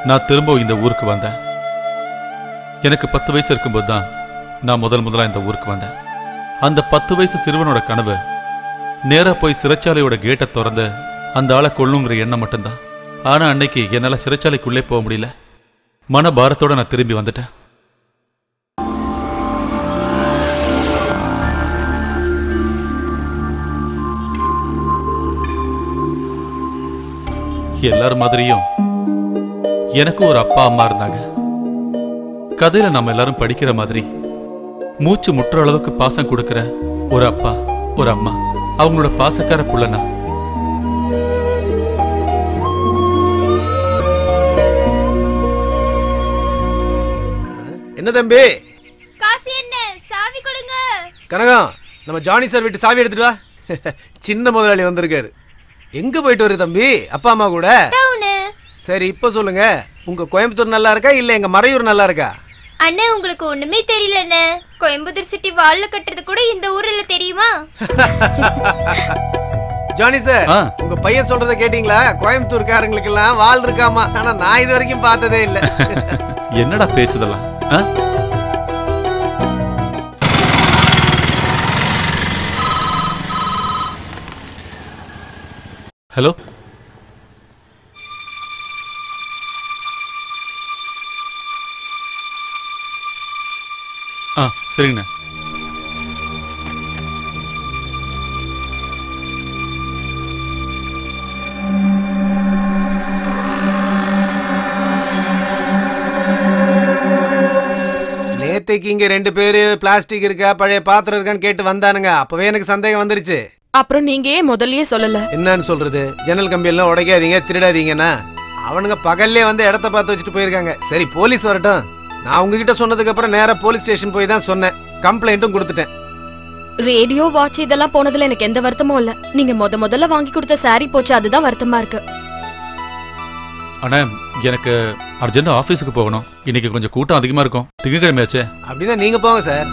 நான் திரும்ப இந்த ஊருக்கு வந்தேன் எனக்கு பத்து வயசு இருக்கும்போது தான் நான் முதல் முதலா இந்த ஊருக்கு வந்தேன் அந்த பத்து வயசு சிறுவனோட கனவு நேரா போய் சிறைச்சாலையோட கேட்டை திறந்து அந்த ஆளை கொல்லுங்கிற எண்ணம் மட்டும்தான் ஆனா அன்னைக்கு என்னால சிறைச்சாலைக்குள்ளே போக முடியல மன பாரத்தோட நான் திரும்பி வந்துட்டேன் எல்லார் மாதிரியும் எனக்கு ஒரு அப்பா அம்மா இருந்தாங்க கதையில நம்ம எல்லாரும் படிக்கிற மாதிரி மூச்சு முட்டுற அளவுக்கு பாசம் கொடுக்கிற ஒரு அப்பா ஒரு அம்மா அவங்களோட பாசக்கார புள்ளனா என்ன தம்பி காசு என்ன சாவி கொடுங்க கனகம் நம்ம ஜானி சார் வீட்டு சாவி எடுத்துட்டு வா சின்ன முதலாளி வந்திருக்காரு எங்க போயிட்டு வரு தம்பி அப்பா அம்மா கூட டவுனு சரி இப்போ சொல்லுங்க உங்க கோயம்புத்தூர் நல்லா இருக்கா இல்ல எங்க மறையூர் நல்லா இருக்கா அண்ணே உங்களுக்கு ஒண்ணுமே தெரியலண்ணே கோயம்புத்தூர் சிட்டி வால்ல கட்டுறது கூட இந்த ஊர்ல தெரியுமா ஜானி சார் ஆ. உங்க பையன் சொல்றத கேட்டீங்களா கோயம்புத்தூர்காரங்களுக்கு எல்லாம் வால் இருக்காமா ஆனா நான் இது வரைக்கும் பார்த்ததே இல்ல என்னடா பேச்சுதெல்லாம் ஆ? ஹலோ ஆ சரிங்கண்ணா நேத்தைக்கு இங்க ரெண்டு பேரு பிளாஸ்டிக் இருக்கா பழைய பாத்திரம் இருக்கான்னு கேட்டு வந்தானுங்க அப்பவே எனக்கு சந்தேகம் வந்துருச்சு அப்புறம் நீங்க ஏன் முதல்லயே சொல்லல என்னன்னு சொல்றது ஜன்னல் கம்பி எல்லாம் உடைக்காதீங்க திருடாதீங்கன்னா அவனுங்க பகல்லே வந்து இடத்த பார்த்து வச்சுட்டு போயிருக்காங்க சரி போலீஸ் வரட்டும் நான் உங்ககிட்ட சொன்னதுக்கு அப்புறம் நேரா போலீஸ் ஸ்டேஷன் போய் தான் சொன்னேன் கம்ப்ளைண்ட்டும் கொடுத்துட்டேன் ரேடியோ வாட்ச் இதெல்லாம் போனதுல எனக்கு எந்த வருத்தமும் இல்ல நீங்க முத முதல்ல வாங்கி கொடுத்த சாரி போச்சு அதுதான் வருத்தமா இருக்கு அண்ணா எனக்கு அர்ஜென்ட் ஆஃபீஸுக்கு போகணும் இன்னைக்கு கொஞ்சம் கூட்டம் அதிகமா இருக்கும் திங்கக்கிழமையாச்சே அப்படின்னா நீங்க போங்க சார்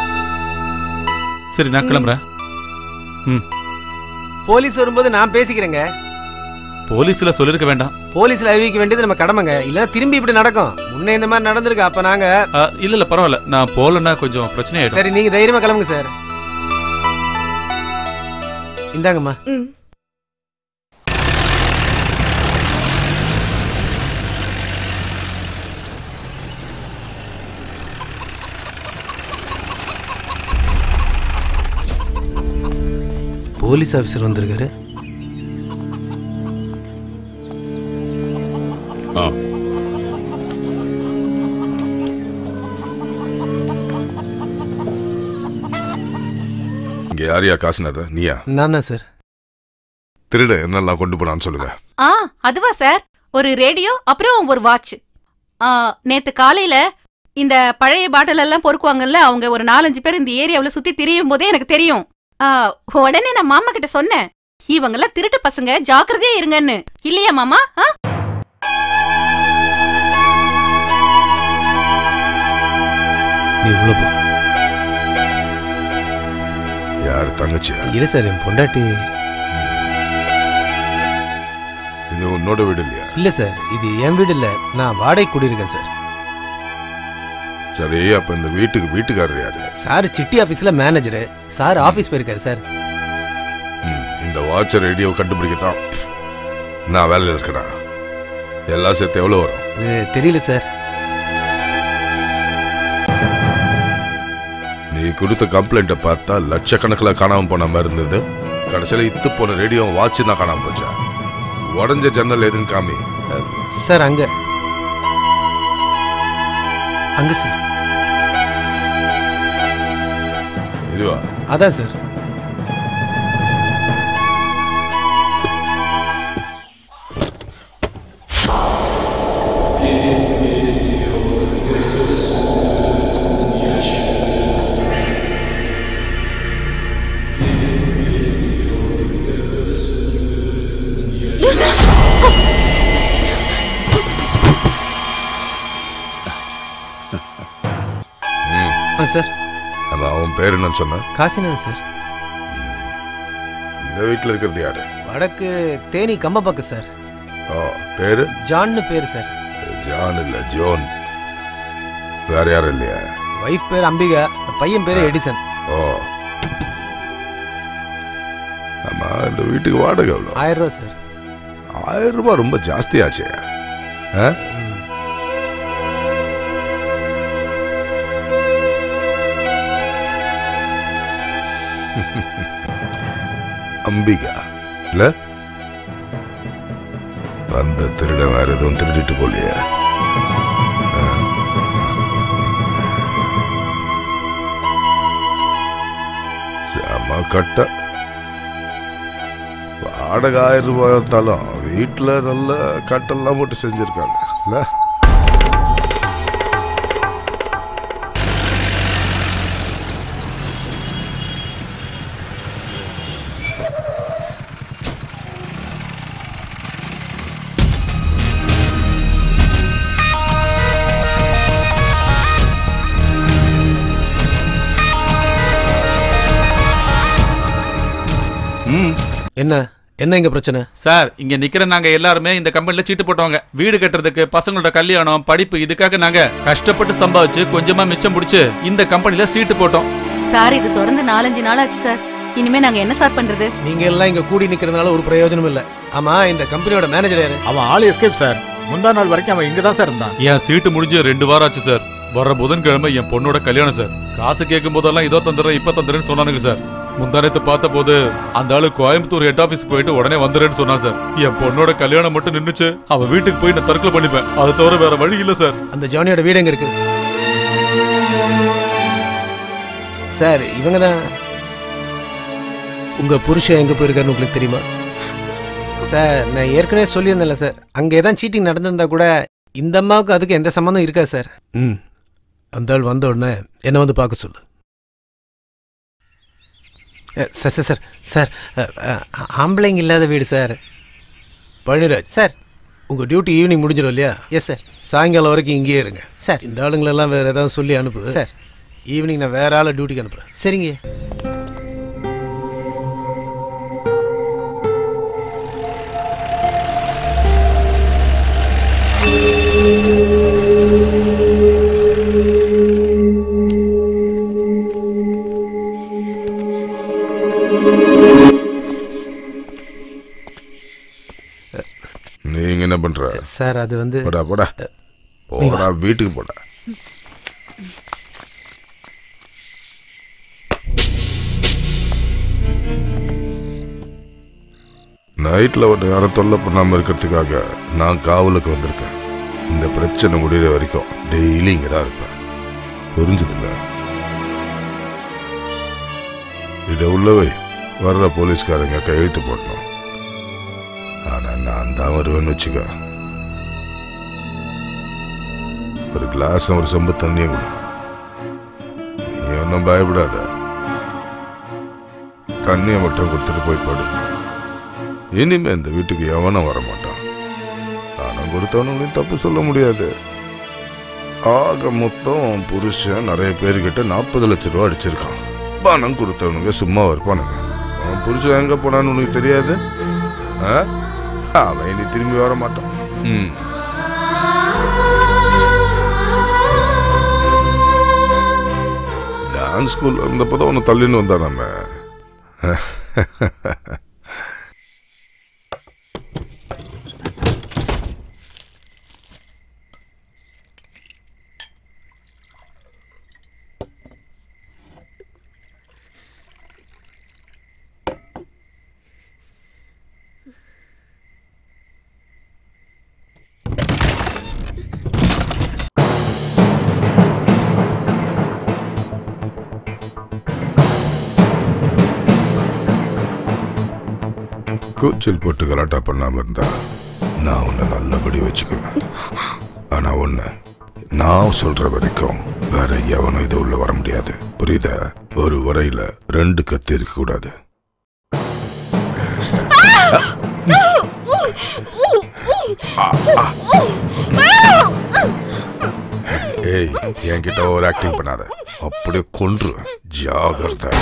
சரி நான் கிளம்புறேன் ம் போலீஸ் வரும்போது நான் பேசிக்கிறேங்க போலீஸ்ல சொல்லிருக்க வேண்டாம் போலீஸ்ல அறிவிக்க வேண்டியது நம்ம கடமைங்க இல்லைன்னா திரும்பி இப்படி நடக்கும் முன்ன இந்த மாதிரி நடந்திருக்கு அப்ப நாங்க ஆ, இல்ல இல்ல பரவாயில்ல நான் போகலன்னா கொஞ்சம் பிரச்சனை ஆயிடும் சரி நீங்க தைரியமா கிளம்புங்க சார் இந்தாங்கம்மா ம். போலீஸ் ஆபீசர் வந்திருக்காரு இங்க யாரையா காசுனது நீயா நான் தான் சார் திருட என்னெல்லாம் கொண்டு போனான்னு சொல்லுங்க ஆ அதுவா சார் ஒரு ரேடியோ அப்புறம் ஒரு வாட்ச் ஆ, நேத்து காலையில இந்த பழைய பாட்டில் எல்லாம் பொறுக்குவாங்கல்ல அவங்க ஒரு நாலஞ்சு பேர் இந்த ஏரியாவுல சுத்தி திரியும் போதே எனக்கு தெரியும் ஆ, உடனே நான் மாமா கிட்ட சொன்னேன் இவங்கெல்லாம் திருட்டு பசங்க ஜாக்கிரதையா இருங்கன்னு இல்லையா மாமா ஆ? நீ உள்ள போ யார் தங்கச்சியா இல்ல சார் என் பொண்டாட்டி இது உன்னோட வீடு இல்லையா இல்ல சார் இது என் வீடு இல்ல நான் வாடகை குடியிருக்கேன் சார் சரி அப்ப இந்த வீட்டுக்கு வீட்டுக்காரர் யாரு சார் சிட்டி ஆபீஸ்ல மேனேஜர் சார் ஆபீஸ் போயிருக்காரு சார் ம், இந்த வாட்ச ரேடியோ கண்டுபிடிக்கத்தான் நான் வேலையில் இருக்கேனா எல்லாம் சேர்த்து எவ்வளோ வரும் இது தெரியல சார் நீ கொடுத்த கம்ப்ளைண்ட்டை பார்த்தா லட்சக்கணக்கில் காணாம போன மாதிரி இருந்தது கடைசியில் இத்து போன ரேடியோ வாட்ச் தான் காணாம போச்சா உடஞ்ச ஜன்னல் எதுன்னு காமி சார் அங்க அங்க சார் இதுவா அதான் சார் ஆ சார் நம்ம அவன் பேர் என்னன்னு சொன்ன காசிநாதன் சார் இந்த வீட்டில் இருக்கிறது யாரு வடக்கு தேனி கம்பப்பக்கம் சார் ஓ பேரு ஜான்னு பேர் சார் ஜான் இல்ல ஜோன் வேற யாரும் இல்லையா ஒய்ஃப் பேர் அம்பிகா பையன் பேர் எடிசன் ஓ ஆமா இந்த வீட்டுக்கு வாடகை எவ்வளோ ஆயிரம் ரூபா சார் ஆயிரம் ரூபாய் ரொம்ப ஜாஸ்தி ஆச்சே ஆ? அம்பிகா இல்ல வந்த திருட வேற எதுவும் திருடிட்டு போலியே ஆ. செம கட்ட வாடகை ஆயிரம் ரூபாய் இருந்தாலும் வீட்டில் நல்ல கட்டெல்லாம் போட்டு செஞ்சுருக்காங்க இல்ல ம் என்ன என்ன இங்க பிரச்சனை சார் இங்க நிக்கிற நாங்க எல்லாருமே இந்த கம்பெனில சீட்டு போட்டவங்க வீடு கட்டுறதுக்கு பசங்களோட கல்யாணம் படிப்பு இதுக்காக நாங்க கஷ்டப்பட்டு சம்பாதிச்சு கொஞ்சமா மிச்சம் பிடிச்சு இந்த கம்பெனில சீட்டு போட்டோம் சார் இது திறந்து நாலஞ்சு நாள் ஆச்சு சார் இனிமே நாங்க என்ன சார் பண்றது நீங்க எல்லாம் இங்க கூடி நிக்கிறதுனால ஒரு பிரயோஜனம் இல்ல ஆமா இந்த கம்பெனியோட மேனேஜர் யாரு அவன் ஆள் எஸ்கேப் சார் முந்தா நாள் வரைக்கும் அவன் இங்க தான் சார் இருந்தான் என் சீட்டு முடிஞ்சு ரெண்டு வாரம் ஆச்சு சார் வர புதன்கிழமை என் பொண்ணோட கல்யாணம் சார் காசு கேட்கும் போதெல்லாம் இதோ தந்துடுறேன் இப்ப தந்துடுறேன்னு சொன்னானுங்க சார் முந்தானத்து பார்த்த போது அந்த ஆளு கோயம்புத்தூர் ஹெட் ஆபீஸ் போயிட்டு உடனே வந்துடுறேன்னு சொன்னான் சார் என் பொண்ணோட கல்யாணம் மட்டும் நின்னுச்சு அவ வீட்டுக்கு போய் நான் தற்கொலை பண்ணிப்பேன் அது தவிர வேற வழி இல்ல சார் அந்த ஜானியோட வீடு எங்க இருக்கு சார் இவங்க தான் உங்க புருஷன் எங்க போயிருக்காருன்னு உங்களுக்கு தெரியுமா சார் நான் ஏற்கனவே சொல்லியிருந்தேன்ல சார் அங்கே ஏதாவது சீட்டிங் நடந்திருந்தா கூட இந்த அம்மாவுக்கு அதுக்கு எந்த சம்மந்தம் இருக்கா சார் ம் அந்த ஆள் வந்த உடனே என்ன வந்து பார்க்க சொல்லு அ, சார் சார் சார் சார் அ, அ, ஆம்பளைங்க இல்லாத வீடு சார் பழனிராஜ் சார் உங்கள் டியூட்டி ஈவினிங் முடிஞ்சிடும் இல்லையா எஸ் சார் சாயங்காலம் வரைக்கும் இங்கேயே இருங்க சார் இந்த ஆளுங்களெல்லாம் வேறு ஏதாவது சொல்லி அனுப்பு சார் ஈவினிங் நான் வேற ஆளை டியூட்டிக்கு அனுப்புகிறேன் சரிங்க நீங்க என்ன பண்ற சார் அது வந்து போடா போடா போடா வீட்டுக்கு போடா நைட்ல ஒரு யாரும் தொல்லை பண்ணாம இருக்கிறதுக்காக நான் காவலுக்கு வந்திருக்கேன் இந்த பிரச்சனை முடிகிற வரைக்கும் டெய்லி இங்க தான் இருப்பேன் புரிஞ்சதில்ல இதை உள்ளவை வர்ற போலீஸ்காரங்க கையெழுத்து போடணும் ஆனா நான் தான் வருவேன்னு வச்சுக்க ஒரு கிளாஸ் ஒரு சொம்பு தண்ணியை கொடு நீ ஒன்றும் பயப்படாத தண்ணியை மட்டும் கொடுத்துட்டு போய் படு இனிமே இந்த வீட்டுக்கு எவனும் வர மாட்டான் பணம் கொடுத்தவனுங்களையும் தப்பு சொல்ல முடியாது ஆக மொத்தம் உன் புருஷன் நிறைய பேர்கிட்ட நாற்பது லட்ச ரூபா அடிச்சிருக்கான் பணம் கொடுத்தவனுங்க சும்மா இருப்பானுங்க அவன் புருஷன் எங்க போனான்னு உனக்கு தெரியாது ஆ? அவன் இனி திரும்பி வர மாட்டான் ம் டான்ஸ் ஸ்கூல்ல இருந்தப்போ தான் உன்னை தள்ளின்னு வந்தா நம்ம கூச்சல் போட்டு கலாட்டா பண்ணாம இருந்தா நான் உன்னை நல்லபடி வச்சுக்குவேன் ஆனா ஒண்ணு நான் சொல்ற வரைக்கும் வேற எவனும் இது உள்ள வர முடியாது புரியுதா ஒரு உரையில ரெண்டு கத்தி இருக்க கூடாது ஏய் என்கிட்ட ஒரு ஆக்டிங் பண்ணாத அப்படியே கொன்று ஜாகிரதை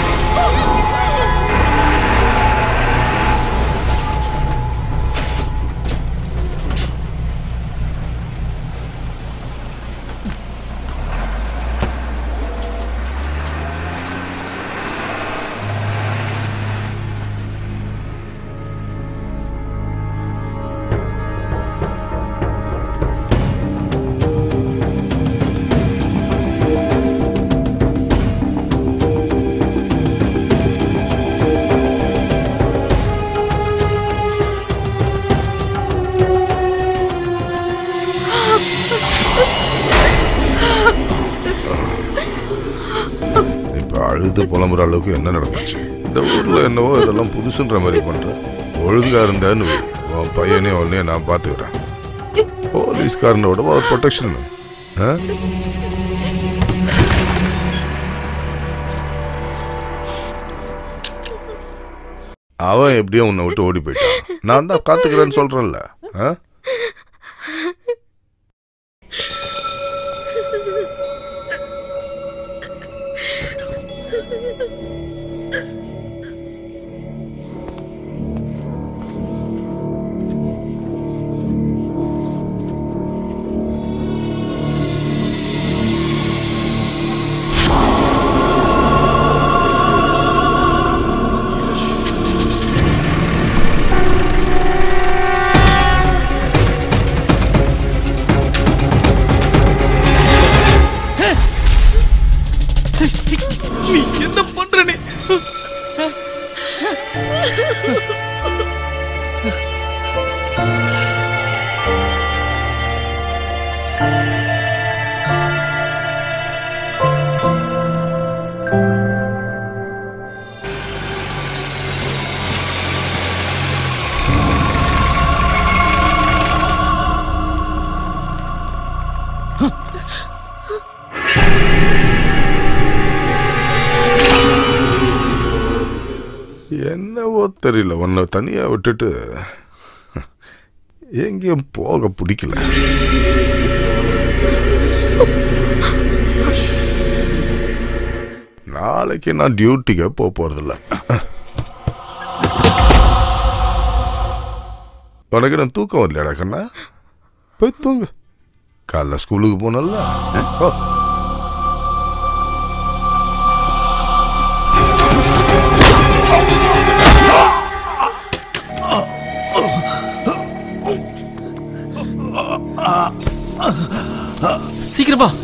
அழுது புலம்புற அளவுக்கு என்ன நடந்துச்சு இந்த ஊர்ல என்னவோ இதெல்லாம் புதுசுன்ற மாதிரி பண்ற ஒழுங்கா இருந்தான்னு வை. உன் பையனே உடனே நான் பாத்துக்கிறேன் போலீஸ்காரனோட ஒரு ப்ரொடெக்ஷன் அவன் எப்படியோ உன்னை விட்டு ஓடி போயிட்டான் நான் தான் காத்துக்கிறேன்னு சொல்றேன்ல ஆ? நீ என்ன பண்ற நீ என்னவோ தெரியல உன்னை தனியா விட்டுட்டு எங்கேயும் போக பிடிக்கல நாளைக்கு நான் டியூட்டிக்கு போக போறதில்ல உனக்கு நான் தூக்கம் வரலையாடா கண்ணா போய் தூங்கு காலைல ஸ்கூலுக்கு போனல ஓ சீக்கிரம் வா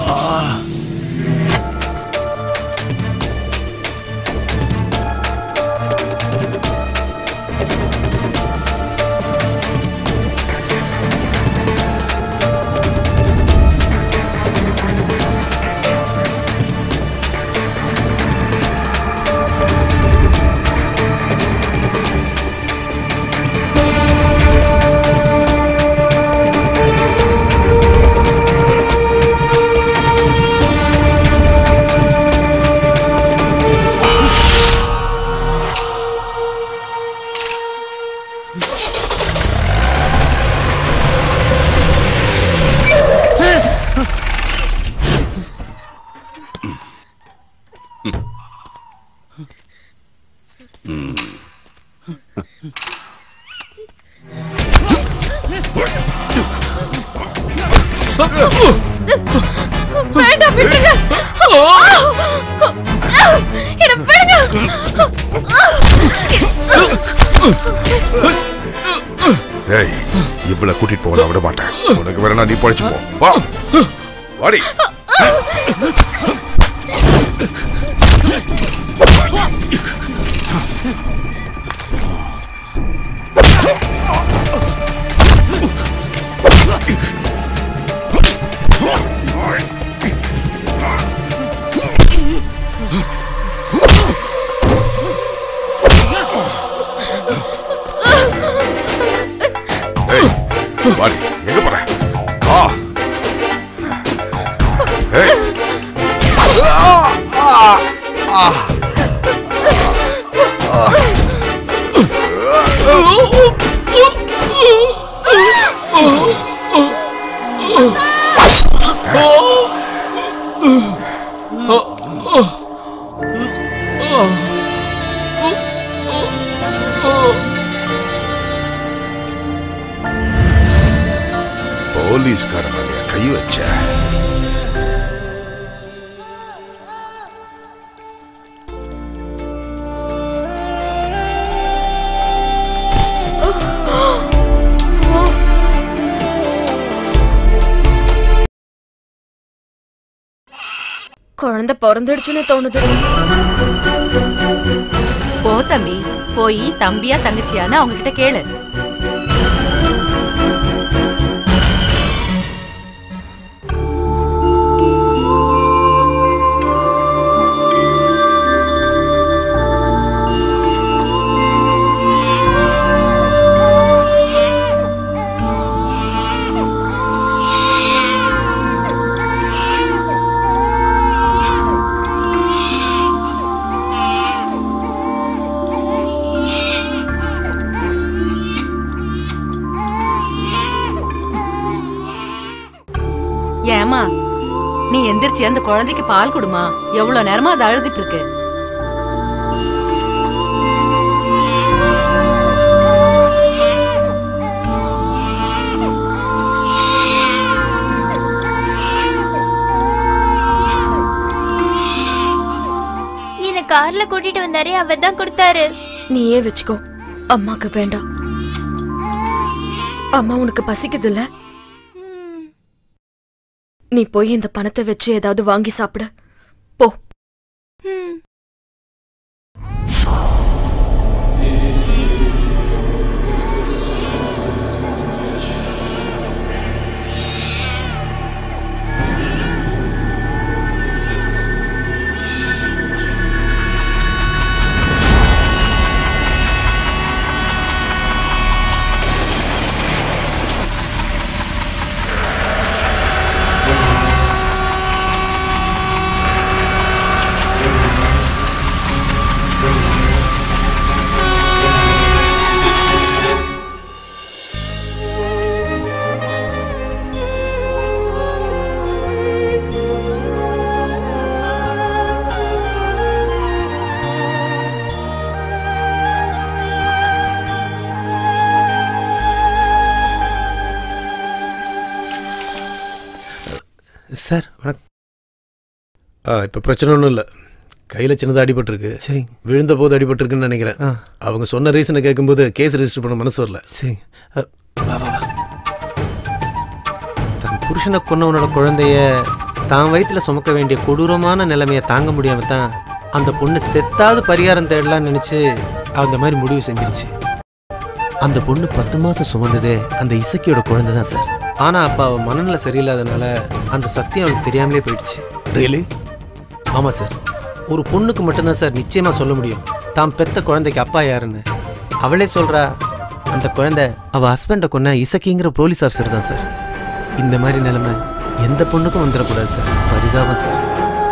வேண்டாம் விட்டுங்க என்ன விடுங்க ஏய் இவ்வளவு கூட்டிட்டு போக நான் விட மாட்டேன் உனக்கு வேற நீ பழிச்சு போ வா வாடி ஏய் வாடி எங்க போற ஆ ஏய் போலீஸ்கார மேலையா கை வச்ச குழந்தை பிறந்துடுச்சுன்னு தோணுது போ தம்பி போய் தம்பியா தங்கச்சியான்னு அவங்க கிட்ட கேளு ஏமா நீ எந்திரிச்சு அந்த குழந்தைக்கு பால் கொடுமா எவ்வளவு நேரமா அது அழுதுட்டு இருக்கு என்ன கார்ல கூட்டிட்டு வந்தாரே அவர் தான் கொடுத்தாரு நீயே வச்சுக்கோ அம்மாக்கு வேண்டாம் அம்மா உனக்கு பசிக்குதுல்ல ம். நீ போய் இந்த பணத்தை வச்சு ஏதாவது வாங்கி சாப்பிடு போ ம். சார் வணக்கம் ஆ இப்போ பிரச்சனை ஒன்றும் இல்லை கையில் சின்னதாக அடிபட்டிருக்கு சரி விழுந்த போது அடிபட்டிருக்குன்னு நினைக்கிறேன் அவங்க சொன்ன ரீசனை கேட்கும்போது கேஸ் ரெஜிஸ்டர் பண்ண மனசு வரல சரி வா வா வா தன் புருஷனை கொன்னவனோட குழந்தைய தான் வயித்துல சுமக்க வேண்டிய கொடூரமான நிலைமையை தாங்க முடியாம தான் அந்த பொண்ணு செத்தாவது பரிகாரம் தேடலாம்னு நினச்சி அந்த மாதிரி முடிவு செஞ்சிருச்சு அந்த பொண்ணு பத்து மாதம் சுமந்ததே அந்த இசக்கியோட குழந்தை தான் சார் ஆனால் அப்போ அவன் மனநிலை சரியில்லாதனால அந்த சத்தியம் அவளுக்கு தெரியாமலே போயிடுச்சு ரியலி ஆமாம் சார் ஒரு பொண்ணுக்கு மட்டும்தான் சார் நிச்சயமாக சொல்ல முடியும் தான் பெத்த குழந்தைக்கு அப்பா யாருன்னு அவளே சொல்கிறா அந்த குழந்தை அவள் ஹஸ்பண்டை கொன்ன இசக்கிங்கிற போலீஸ் ஆஃபீஸர் தான் சார் இந்த மாதிரி நிலைமை எந்த பொண்ணுக்கும் வந்துடக்கூடாது சார் பரிதாபம் சார்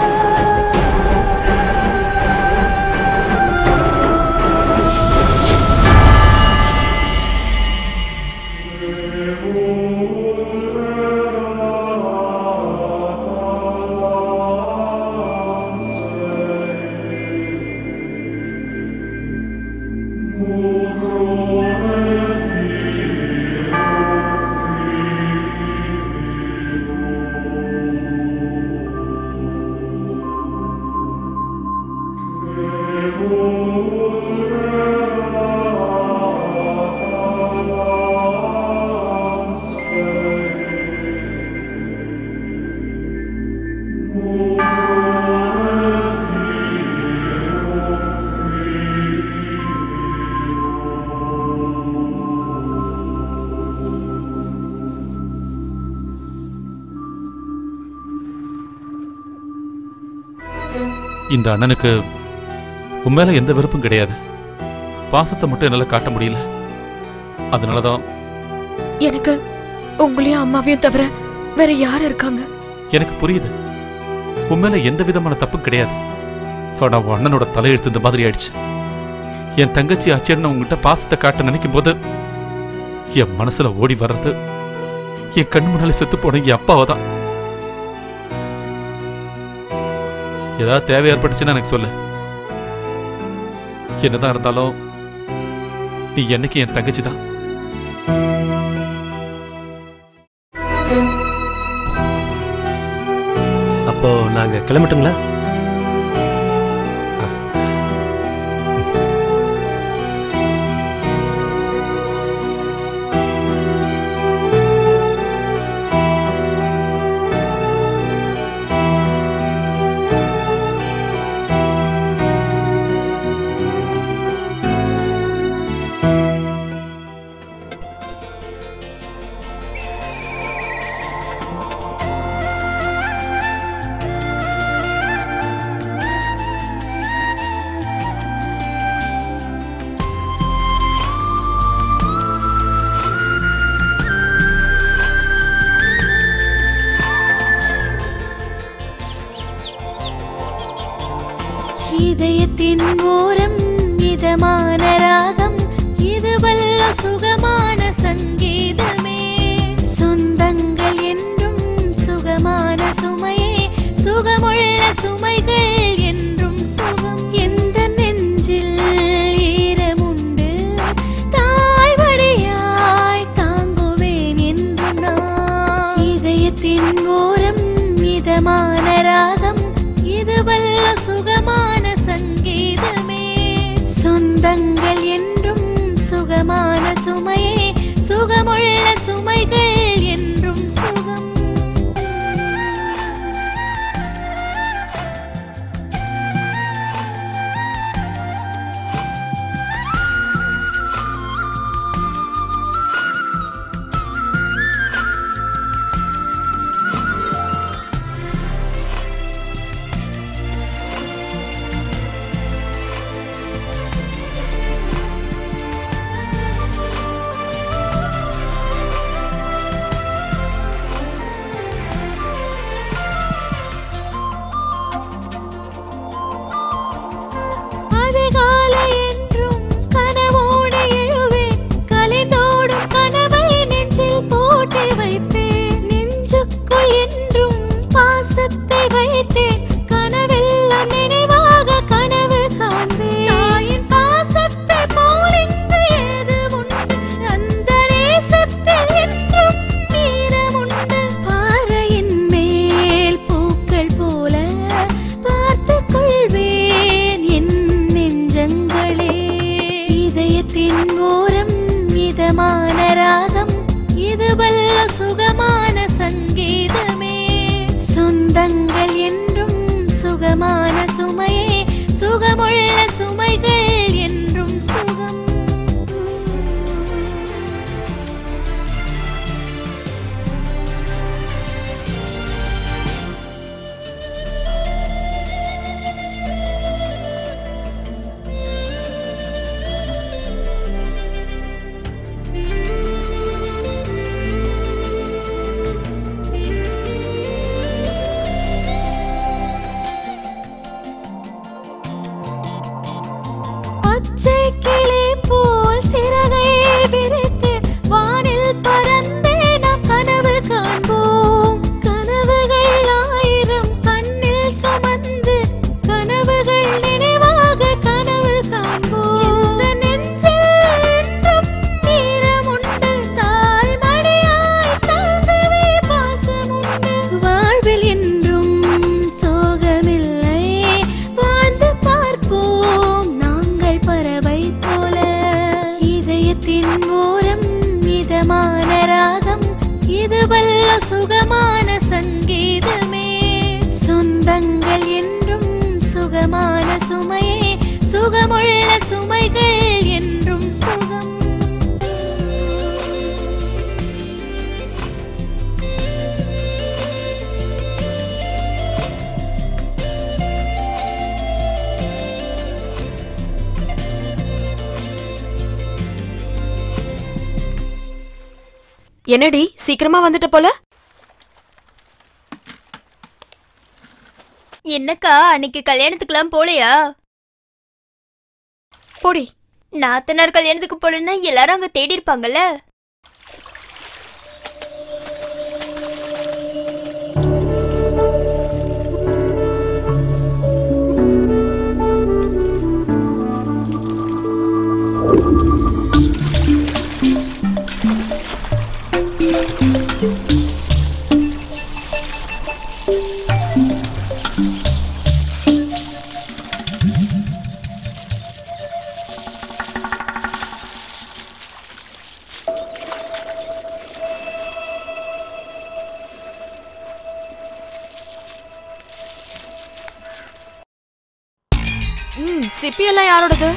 இந்த அண்ணனுக்கு உண்மையில எந்த வெறுப்பும் கிடையாது பாசத்தை மட்டும் என்னால காட்ட முடியல அதனாலதான் எனக்கு உங்களையும் அம்மாவையும் தவிர வேற யார் இருக்காங்க எனக்கு புரியுது உண்மையில எந்த விதமான தப்பும் கிடையாது ஆனா உன் அண்ணனோட தலையெழுத்து இந்த மாதிரி ஆயிடுச்சு என் தங்கச்சி ஆச்சரியன்னு உங்ககிட்ட பாசத்தை காட்ட நினைக்கும் போது என் மனசுல ஓடி வர்றது என் கண்ணு முன்னால செத்து போன என் அப்பாவை தான் ஏதாவது தேவை ஏற்பட்டுச்சுன்னா எனக்கு சொல்லு என்னதான் இருந்தாலும் நீ என்னைக்கு என் தங்கச்சி தான் அப்போ நாங்கள் கிளம்பட்டுங்களா இதயத்தின் ஓரம் இதமான ராகம் இது வல்ல சுகமான சங்கீதமே சொந்தங்கள் என்றும் சுகமான சுகமுள்ள சுமைகள் என்றும் சுகம் அதிகாலை என்றும் கனவோடு எழுவேன் கலைந்தோடும் கனவை நெஞ்சில் போட்டு வைப்பேன் நெஞ்சுக்குள் என்றும் பாசத்தை வைத்தேன் கனவெல்லாம் நினைவாக கனவு காண்பேன் தாயின் பாசத்தை போல் இங்கு ஏது உண்டு அந்த நேசத்தில் என்றும் வீரமுண்டு பாறையின் மேல் பூக்கள் போல பார்த்துக் கொள்வேன் என் நெஞ்சங்களே இதயத்தின் ஓரம் இதமான ராகம் இது வல்ல சுகமான சங்கீதமே சொந்தங்கள் என்றும் சுகமான சுமையே சுகமுள்ள சுமைகள் என்றும் சுகம் பச்சை கிளி போல் சிறகை விரித்து வானில் பறந்தே நாம் கனவு காண்போம் கனவுகள் ஆயிரம் கண்ணில் சுமந்து கனவுகள் நினைவாக கனவு காண்போம் இந்த நெஞ்சில் என்றும் ஈரமுண்டு தாய்மடியாய் தாங்கவே பாசமுண்டு வாழ்வில் என்றும் சோகமில்லை வாழ்ந்து பார்ப்போம் நாங்கள் பறவை போல இதயத்தின் ஓரம் இதமான ராகம் இது வல்ல சுகமான சங்கீதமே சொந்தங்கள் என்றும் சுகமான சுமையே சுகமுள்ள சுமைகள் என்றும் சுகம் என்னடி சீக்கிரமா வந்துட்ட போல என்னக்கா அன்னைக்கு கல்யாணத்துக்குலாம் போலையா போடி நாத்தனார் கல்யாணத்துக்கு போலன்னா எல்லாரும் அங்க தேடி இருப்பாங்கல்ல ம் சிப்பி எல்லாம் யாரோடது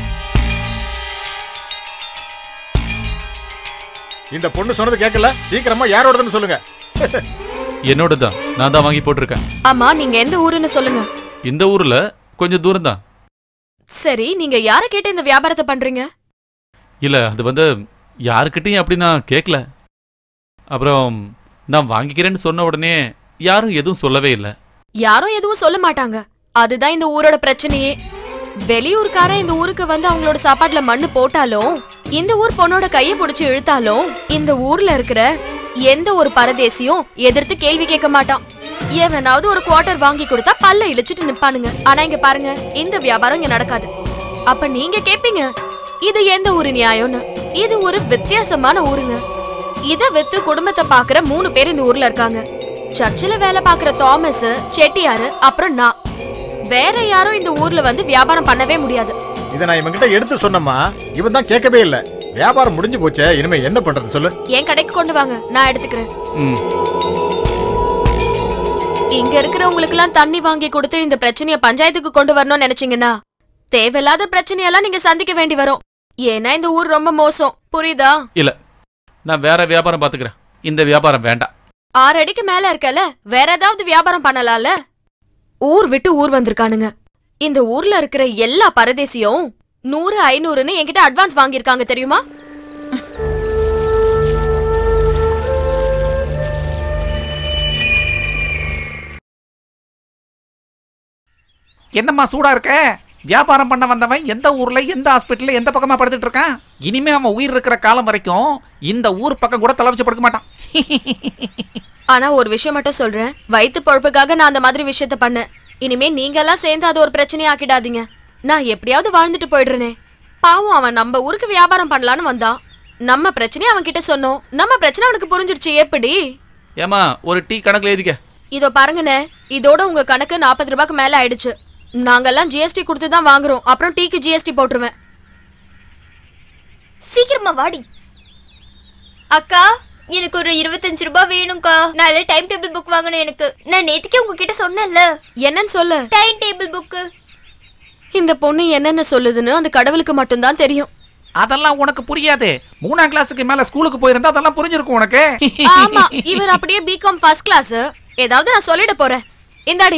இந்த பொண்ணு சொன்னது கேட்கல சீக்கிரமா யாரோடதுன்னு சொல்லுங்க என்னோட தான் நான் தான் வாங்கி போட்டிருக்கேன் ஆமா நீங்க எந்த ஊருன்னு சொல்லுங்க இந்த ஊர்ல கொஞ்சம் தூரம் தான் சரி நீங்க யார கேட்டு இந்த வியாபாரத்தை பண்றீங்க இல்ல அது வந்து யாருக்கிட்டையும் அப்படி நான் கேட்கல அப்புறம் நான் வாங்கிக்கிறேன்னு சொன்ன உடனே யாரும் எதுவும் சொல்லவே இல்லை யாரும் எதுவும் சொல்ல மாட்டாங்க அதுதான் இந்த ஊரோட பிரச்சனையே வெளியூர்காரன் இந்த ஊருக்கு வந்து அவங்களோட சாப்பாட்டுல மண்ணு போட்டாலும் இந்த ஊர் பொண்ணோட கைய புடிச்சு இழுத்தாலும் இந்த ஊர்ல இருக்கிற எந்த ஒரு பரதேசியும் எதிர்த்து கேள்வி கேட்க மாட்டான் எவனாவது ஒரு குவார்டர் வாங்கி கொடுத்தா பல்ல இழிச்சிட்டு நிப்பானுங்க ஆனா இங்க பாருங்க இந்த வியாபாரம் இங்க நடக்காது அப்ப நீங்க கேப்பீங்க இது எந்த ஊரு நியாயம்னு இது ஒரு வித்தியாசமான ஊருங்க இத வித்து குடும்பத்தை பாக்குற மூணு பேர் இந்த ஊர்ல இருக்காங்க சர்ச்சில் வேலை பாக்குற தாமஸ் செட்டியாரு அப்புறம் நான் வேற யாரும் இந்த ஊர்ல வந்து வியாபாரம் பண்ணவே முடியாது இதை நான் இவன்கிட்ட எடுத்து சொன்னேம்மா இவன் தான் கேட்கவே இல்லை வியாபாரம் முடிஞ்சு போச்சே இனிமே என்ன பண்றது சொல்லு என் கடைக்கு கொண்டு வாங்க நான் எடுத்துக்கிறேன் ம் இங்க இருக்கிறவங்களுக்கு எல்லாம் தண்ணி வாங்கி கொடுத்து இந்த பிரச்சனைய பஞ்சாயத்துக்கு கொண்டு வரணும்னு நினைச்சீங்கன்னா தேவையில்லாத பிரச்சனையெல்லாம் நீங்க சந்திக்க வேண்டி வரும் ஏன்னா இந்த ஊர் ரொம்ப மோசம் புரியுதா இல்ல நான் வேற வியாபாரம் பாத்துக்கிறேன் இந்த வியாபாரம் வேண்டாம் ஆறு அடிக்கு மேல இருக்கல வேற ஏதாவது வியாபாரம் பண்ணலாம்ல ஊர் விட்டு ஊர் வந்திருக்கானுங்க இந்த ஊர்ல இருக்கிற எல்லா பரதேசியும் நூறு ஐநூறுன்னு என்கிட்ட அட்வான்ஸ் வாங்கியிருக்காங்க தெரியுமா என்னம்மா சூடா இருக்க வியாபாரம் பண்ண வந்தவன் எந்த ஊர்ல எந்த ஹாஸ்பிட்டல்ல எந்த பக்கமா படுத்துட்டு இருக்கான் இனிமே அவன் உயிர் இருக்கிற காலம் வரைக்கும் இந்த ஊர் பக்கம் கூட தலை வச்சு படுக்க மாட்டான் ஆனா ஒரு விஷயம் மட்டும் சொல்றேன் வயித்து பொழப்புக்காக நான் அந்த மாதிரி விஷயத்த பண்ணேன் இனிமே நீங்க எல்லாம் சேர்ந்து அது ஒரு பிரச்சனையா ஆக்கிடாதீங்க நான் எப்படியாவது வாழ்ந்துட்டு போயிடுறேனே பாவம் அவன் நம்ம ஊருக்கு வியாபாரம் பண்ணலான்னு வந்தான் நம்ம பிரச்சனையை அவன் கிட்ட சொன்னோம் நம்ம பிரச்சனை அவனுக்கு புரிஞ்சிடுச்சு எப்படி ஏமா ஒரு டீ கணக்குல எழுதிக்க இதோ பாருங்கண்ணே இதோட உங்க கணக்கு நாற்பது ரூபாய்க்கு மேல ஆயிடுச்சு நாங்கெல்லாம் ஜிஎஸ்டி கொடுத்து தான் வாங்குறோம் அப்புறம் டீக்கு ஜிஎஸ்டி போட்டுருவேன் சீக்கிரமா வாடி அக்கா எனக்கு ஒரு இருபத்தஞ்சு ரூபாய் வேணும்க்கா நாளை டைம் டேபிள் புக் வாங்கணும் எனக்கு நான் நேத்துக்கே உங்ககிட்ட சொன்னேன்ல என்னன்னு சொல்லு டைம் டேபிள் புக்கு இந்த பொண்ணு என்னென்ன சொல்லுதுன்னு அந்த கடவுளுக்கு மட்டும்தான் தெரியும் அதெல்லாம் உனக்கு புரியாது மூணாம் கிளாஸுக்கு மேல ஸ்கூலுக்கு போயிருந்தா அதெல்லாம் புரிஞ்சிருக்கும் உனக்கு ஆமா இவர் அப்படியே பிகாம் ஃபர்ஸ்ட் கிளாஸ் ஏதாவது நான் சொல்லிட போறேன் இந்தாடி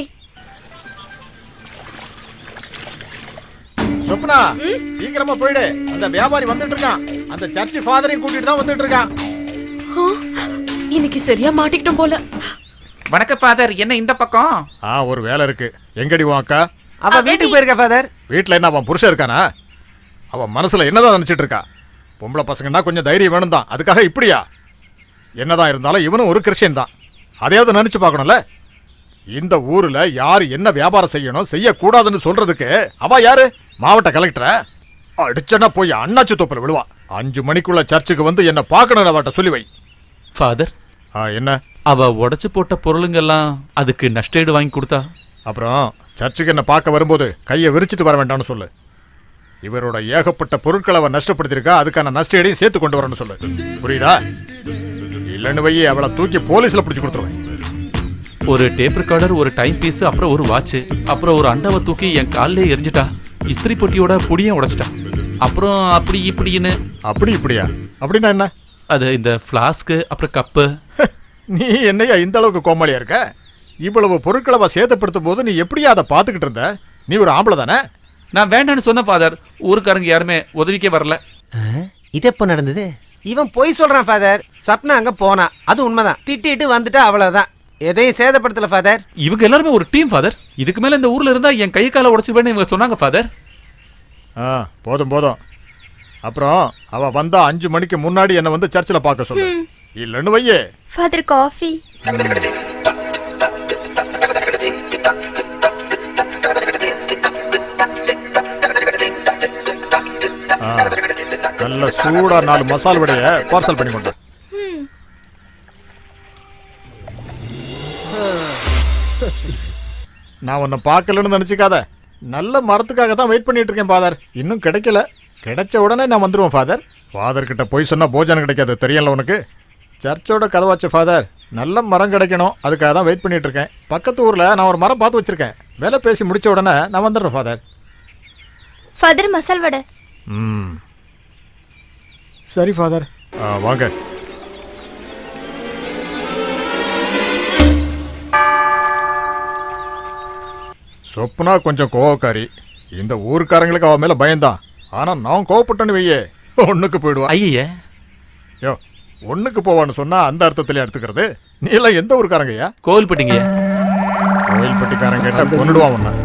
சொப்னா சீக்கிரமா போயிடு அந்த வியாபாரி வந்துட்டு இருக்கான் அந்த சர்ச் ஃபாதரையும் கூட்டிட்டு தான் வந்துட்டு இருக்கான் ஆ, இன்னைக்கு சரியா மாட்டிக்கிட்டோம் போல வணக்கம் ஃபாதர் என்ன இந்த பக்கம் ஆ ஒரு வேலை இருக்கு எங்கடி உன் அக்கா அவ வீட்டுக்கு போயிருக்கா ஃபாதர் வீட்ல என்ன அவன் புருஷன் இருக்கானா அவன் மனசுல என்னதான் நினைச்சிட்டு இருக்கா பொம்பளை பசங்கன்னா கொஞ்சம் தைரியம் வேணும் தான் அதுக்காக இப்படியா என்னதான் இருந்தாலும் இவனும் ஒரு கிறிஸ்டியன் தான் அதையாவது நினைச்சு பார்க்கணும்ல இந்த ஊர்ல யார் என்ன வியாபாரம் செய்யணும் செய்யக்கூடாதுன்னு சொல்றதுக்கு அவ யாரு மாவட்ட கலெக்டரை அடிச்சனா போய் அண்ணாச்சி தோப்பில் விழுவா அஞ்சு மணிக்குள்ள சர்ச்சுக்கு வந்து என்ன பார்க்கணும் அவட்ட சொல்லி வை ஃபாதர் ஆ, என்ன அவ உடைச்சு போட்ட பொருளுங்கெல்லாம் அதுக்கு நஷ்டஈடு வாங்கி கொடுத்தா அப்புறம் சர்ச்சுக்கு என்ன பார்க்க வரும்போது கையை விரிச்சிட்டு வர வேண்டாம்னு சொல்லு இவரோட ஏகப்பட்ட பொருட்களை அவன் நஷ்டப்படுத்தியிருக்கா அதுக்கான நஷ்டஈடையும் சேர்த்து கொண்டு வரணும்னு சொல்லு புரியுதா இல்லைன்னு வையே அவளை தூக்கி போலீஸ்ல பிடிச்சி கொடுத்துருவேன் ஒரு டேப் ரெக்கார்டர் ஒரு டைம் பீஸ் அப்புறம் ஒரு வாட்ச் அப்புறம் ஒரு அண்டாவை தூக்கி என் காலிலே எரிஞ்சிட்டா இஸ்திரி பொட்டியோட புடியும் உடைச்சிட்டா அப்புறம் அப்படி இப்படின்னு அப்படி இப்படியா அப்படின்னா என்ன அது இந்த ஃப்ளாஸ்க்கு அப்புறம் கப்பு நீ என்னையா இந்த அளவுக்கு கோமாளியா இருக்க இவ்வளவு பொருட்களை அவ சேதப்படுத்தும் போது நீ எப்படியா அதை பார்த்துக்கிட்டு இருந்த நீ ஒரு ஆம்பளை தானே நான் வேண்டான்னு சொன்ன ஃபாதர் ஊருக்காரங்க யாருமே உதவிக்கே வரல இது எப்போ நடந்தது இவன் பொய் சொல்றான் ஃபாதர் சப்னா அங்க போனா அது உண்மைதான் திட்டிட்டு வந்துட்டா அவ்வளவுதான் எதையும் சேதப்படுத்தல ஃபாதர் இவங்க எல்லாருமே ஒரு டீம் ஃபாதர் இதுக்கு மேல இந்த ஊர்ல இருந்தா என் கை காலை உடைச்சிருவேன்னு இவங்க சொன்னாங்க ஃபாதர் ஆ போதும் போதும் அப்புறம் அவ வந்தா அஞ்சு மணிக்கு முன்னாடி என்னை வந்து சர்ச்சில் பார்க்க சொல்லு இல்லைன்னு வையே ஃபாதர் காஃபி ஆ, நல்ல சூடா நாலு மசால் வடைய பார்சல் பண்ணி கொண்டு வா. நான் உன்னை பார்க்கலன்னு நினச்சிக்காத நல்ல மரத்துக்காக தான் வெயிட் பண்ணிட்டு இருக்கேன் ஃபாதர் இன்னும் கிடைக்கல கிடைச்ச உடனே நான் வந்துடுவேன் ஃபாதர் ஃபாதர் கிட்ட போய் சொன்னா போஜனம் கிடைக்காது தெரியல உனக்கு சர்ச்சோட கதவாச்சு ஃபாதர் நல்ல மரம் கிடைக்கணும் அதுக்காக தான் வெயிட் பண்ணிட்டு இருக்கேன் பக்கத்து ஊர்ல நான் ஒரு மரம் பார்த்து வச்சிருக்கேன் வேலை பேசி முடிச்ச உடனே நான் வந்துடுறேன் ஃபாதர் ஃபாதர் மசால் வடை ம் சரி ஃபாதர் ஆ, வாங்க சொப்னா கொஞ்சம் கோவக்காரி இந்த ஊருக்காரங்களுக்கு அவன் மேல பயந்தான் ஆனா நான் கோவப்பட்டேன்னு வையே ஒண்ணுக்கு போயிடுவான் ஐயே யோ ஒண்ணுக்கு போவான்னு சொன்னா அந்த அர்த்தத்திலே எடுத்துக்கிறது நீ எல்லாம் எந்த ஊருக்காரங்கய்யா கோவில்பட்டிங்க கோயில்பட்டிக்காரன் கேட்டா கொண்டுடுவான் உன்னை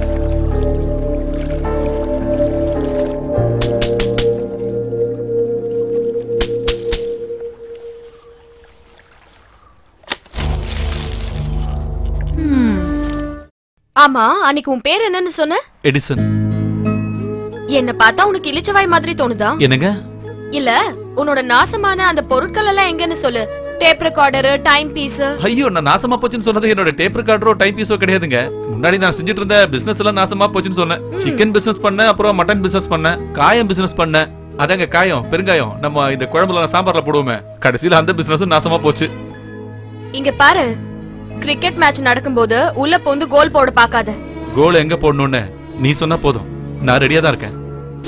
ஆமா அன்னைக்கு உன் பேர் என்னன்னு சொன்ன எடிசன் என்ன பார்த்தா உனக்கு இளிச்சவாய் மாதிரி தோணுதா என்னங்க இல்ல உன்னோட நாசமான அந்த பொருட்கள் எல்லாம் எங்கன்னு சொல்லு டேப் ரெக்கார்டர் டைம் பீஸ் ஐயோ நான் நாசமா போச்சுன்னு சொன்னது என்னோட டேப் ரெக்கார்டரோ டைம் பீஸோ கிடையாதுங்க முன்னாடி நான் செஞ்சுட்டு இருந்த பிசினஸ் எல்லாம் நாசமா போச்சுன்னு சொன்னேன் சிக்கன் பிசினஸ் பண்ணேன் அப்புறம் மட்டன் பிசினஸ் பண்ணேன் காயம் பிசினஸ் பண்ணேன் அதாங்க காயம் பெருங்காயம் நம்ம இந்த குழம்புல சாம்பார்ல போடுவோமே கடைசியில அந்த பிசினஸும் நாசமா போச்சு இங்க பாரு கிரிக்கெட் மேட்ச் நடக்கும்போது உள்ள பொந்து கோல் போட பாக்காத கோல் எங்க போடணும்னு நீ சொன்னா போதும் நான் ரெடியா தான் இருக்கேன்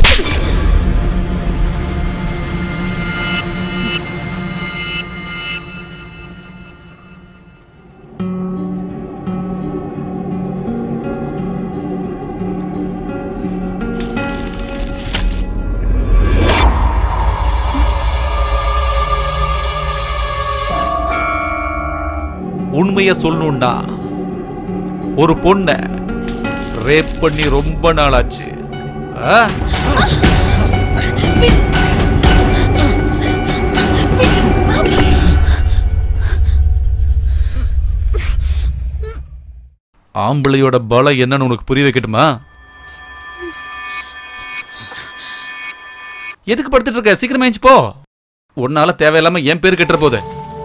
உண்மைய சொல்லணும்டா ஒரு பொண்ண ரேப் பண்ணி ரொம்ப நாளாச்சு ஆ? ஆம்பளையோட பலம் என்னன்னு உனக்கு புரிய வைக்கட்டுமா எதுக்கு படுத்துட்டு இருக்க சீக்கிரமா ஏஞ்சி போ உன்னால தேவையில்லாம என் பேர் கெட்டுற போகுது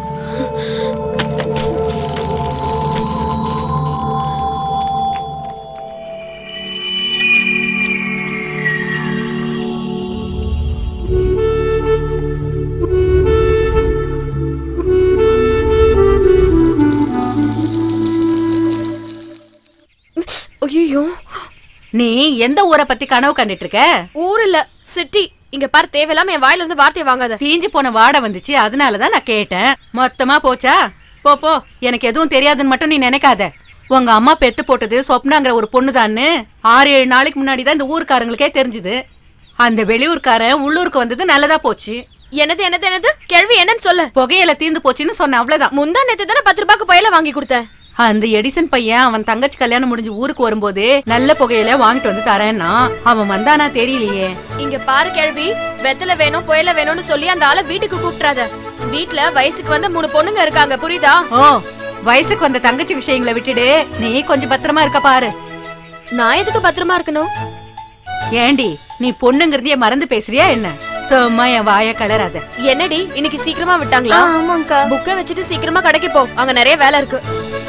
ஐயோ நீ எந்த ஊரை பத்தி கனவு கண்டுட்டு இருக்க ஊர் இல்ல சிட்டி இங்க பாரு தேவையில்லாம என் வாயில இருந்து வார்த்தையை வாங்காத தீஞ்சு போன வாடை வந்துச்சு அதனாலதான் நான் கேட்டேன் மொத்தமா போச்சா போ போ எனக்கு எதுவும் தெரியாதுன்னு மட்டும் நீ நினைக்காத உங்க அம்மா பெத்து போட்டது சொப்னாங்கிற ஒரு பொண்ணுதான்னு ஆறு ஏழு நாளைக்கு முன்னாடி தான் இந்த ஊர்க்காரங்களுக்கே தெரிஞ்சுது அந்த வெளியூர்காரன் உள்ளூருக்கு வந்தது நல்லதா போச்சு என்னது என்னது என்னது கேள்வி என்னன்னு சொல்லு புகையில தீர்ந்து போச்சுன்னு சொன்ன அவ்வளவுதான் முந்தா நேத்து தானே பத்து ரூபாய்க்கு புயல வாங்கி கொடுத்தேன் அந்த எடிசன் பையன் அவன் தங்கச்சி கல்யாணம் முடிஞ்சு ஊருக்கு வரும்போது நல்ல புகையில வாங்கிட்டு வந்து தரேன்னா அவன் வந்தானா தெரியலையே இங்க பாரு கேள்வி வெத்தல வேணும் புயல வேணும்னு சொல்லி அந்த ஆளை வீட்டுக்கு கூப்பிட்றாத வீட்ல வயசுக்கு வந்த மூணு பொண்ணுங்க இருக்காங்க புரியுதா ஓ வயசுக்கு வந்த தங்கச்சி விஷயங்களை விட்டுடு நீ கொஞ்சம் பத்திரமா இருக்க பாரு நான் எதுக்கு பத்திரமா இருக்கணும் ஏண்டி நீ பொண்ணுங்கிறதையே மறந்து பேசுறியா என்ன சும்மா என் வாய கலராத என்னடி இன்னைக்கு சீக்கிரமா விட்டாங்களா ஆமாங்கக்கா புக்கை வச்சுட்டு சீக்கிரமா கடைக்கு போ அங்க நிறைய வேலை இருக்கு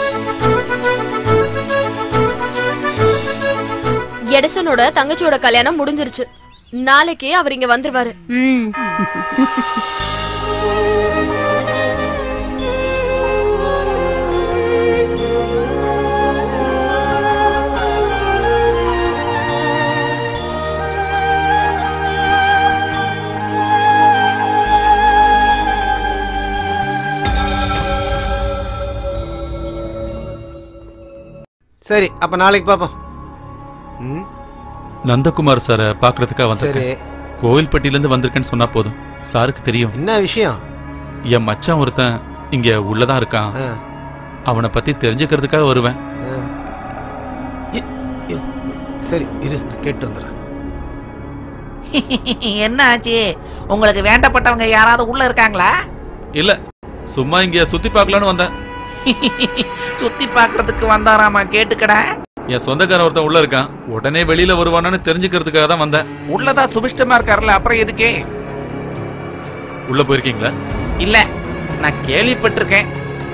எடிசனோட தங்கச்சியோட கல்யாணம் முடிஞ்சிருச்சு நாளைக்கு அவர் இங்க வந்துருவாரு ம் சரி அப்ப நாளைக்கு பார்ப்போம் ம் நந்தகுமார் சாரை பார்க்கறதுக்காக சரி வந்திருக்கேன் கோவில்பட்டியிலேருந்து வந்திருக்கேன்னு சொன்னா போதும் சாருக்கு தெரியும் என்ன விஷயம் என் மச்சான் ஒருத்தன் இங்க உள்ளதான் இருக்கான் ஆ, அவனை பத்தி தெரிஞ்சுக்கிறதுக்காக வருவேன் ஆ. இ- இ- சரி இரு நான் கேட்டு வந்துடுறேன் என்ன ஆச்சு உங்களுக்கு வேண்டப்பட்டவங்க யாராவது உள்ள இருக்காங்களா இல்ல சும்மா இங்க சுத்தி பார்க்கலான்னு வந்தேன் சுத்தி பார்க்கிறதுக்கு வந்தாராமா கேட்டுக்கடா என் சொந்தக்காரன் ஒருத்தன் உள்ள இருக்கான் உடனே வெளியில வருவானான்னு தெரிஞ்சுக்கிறதுக்காக தான் வந்தேன் உள்ளதா சுபிஷ்டமா இருக்காருல்ல அப்புறம் எதுக்கு உள்ள போயிருக்கீங்களா இல்ல நான் கேள்விப்பட்டிருக்கேன்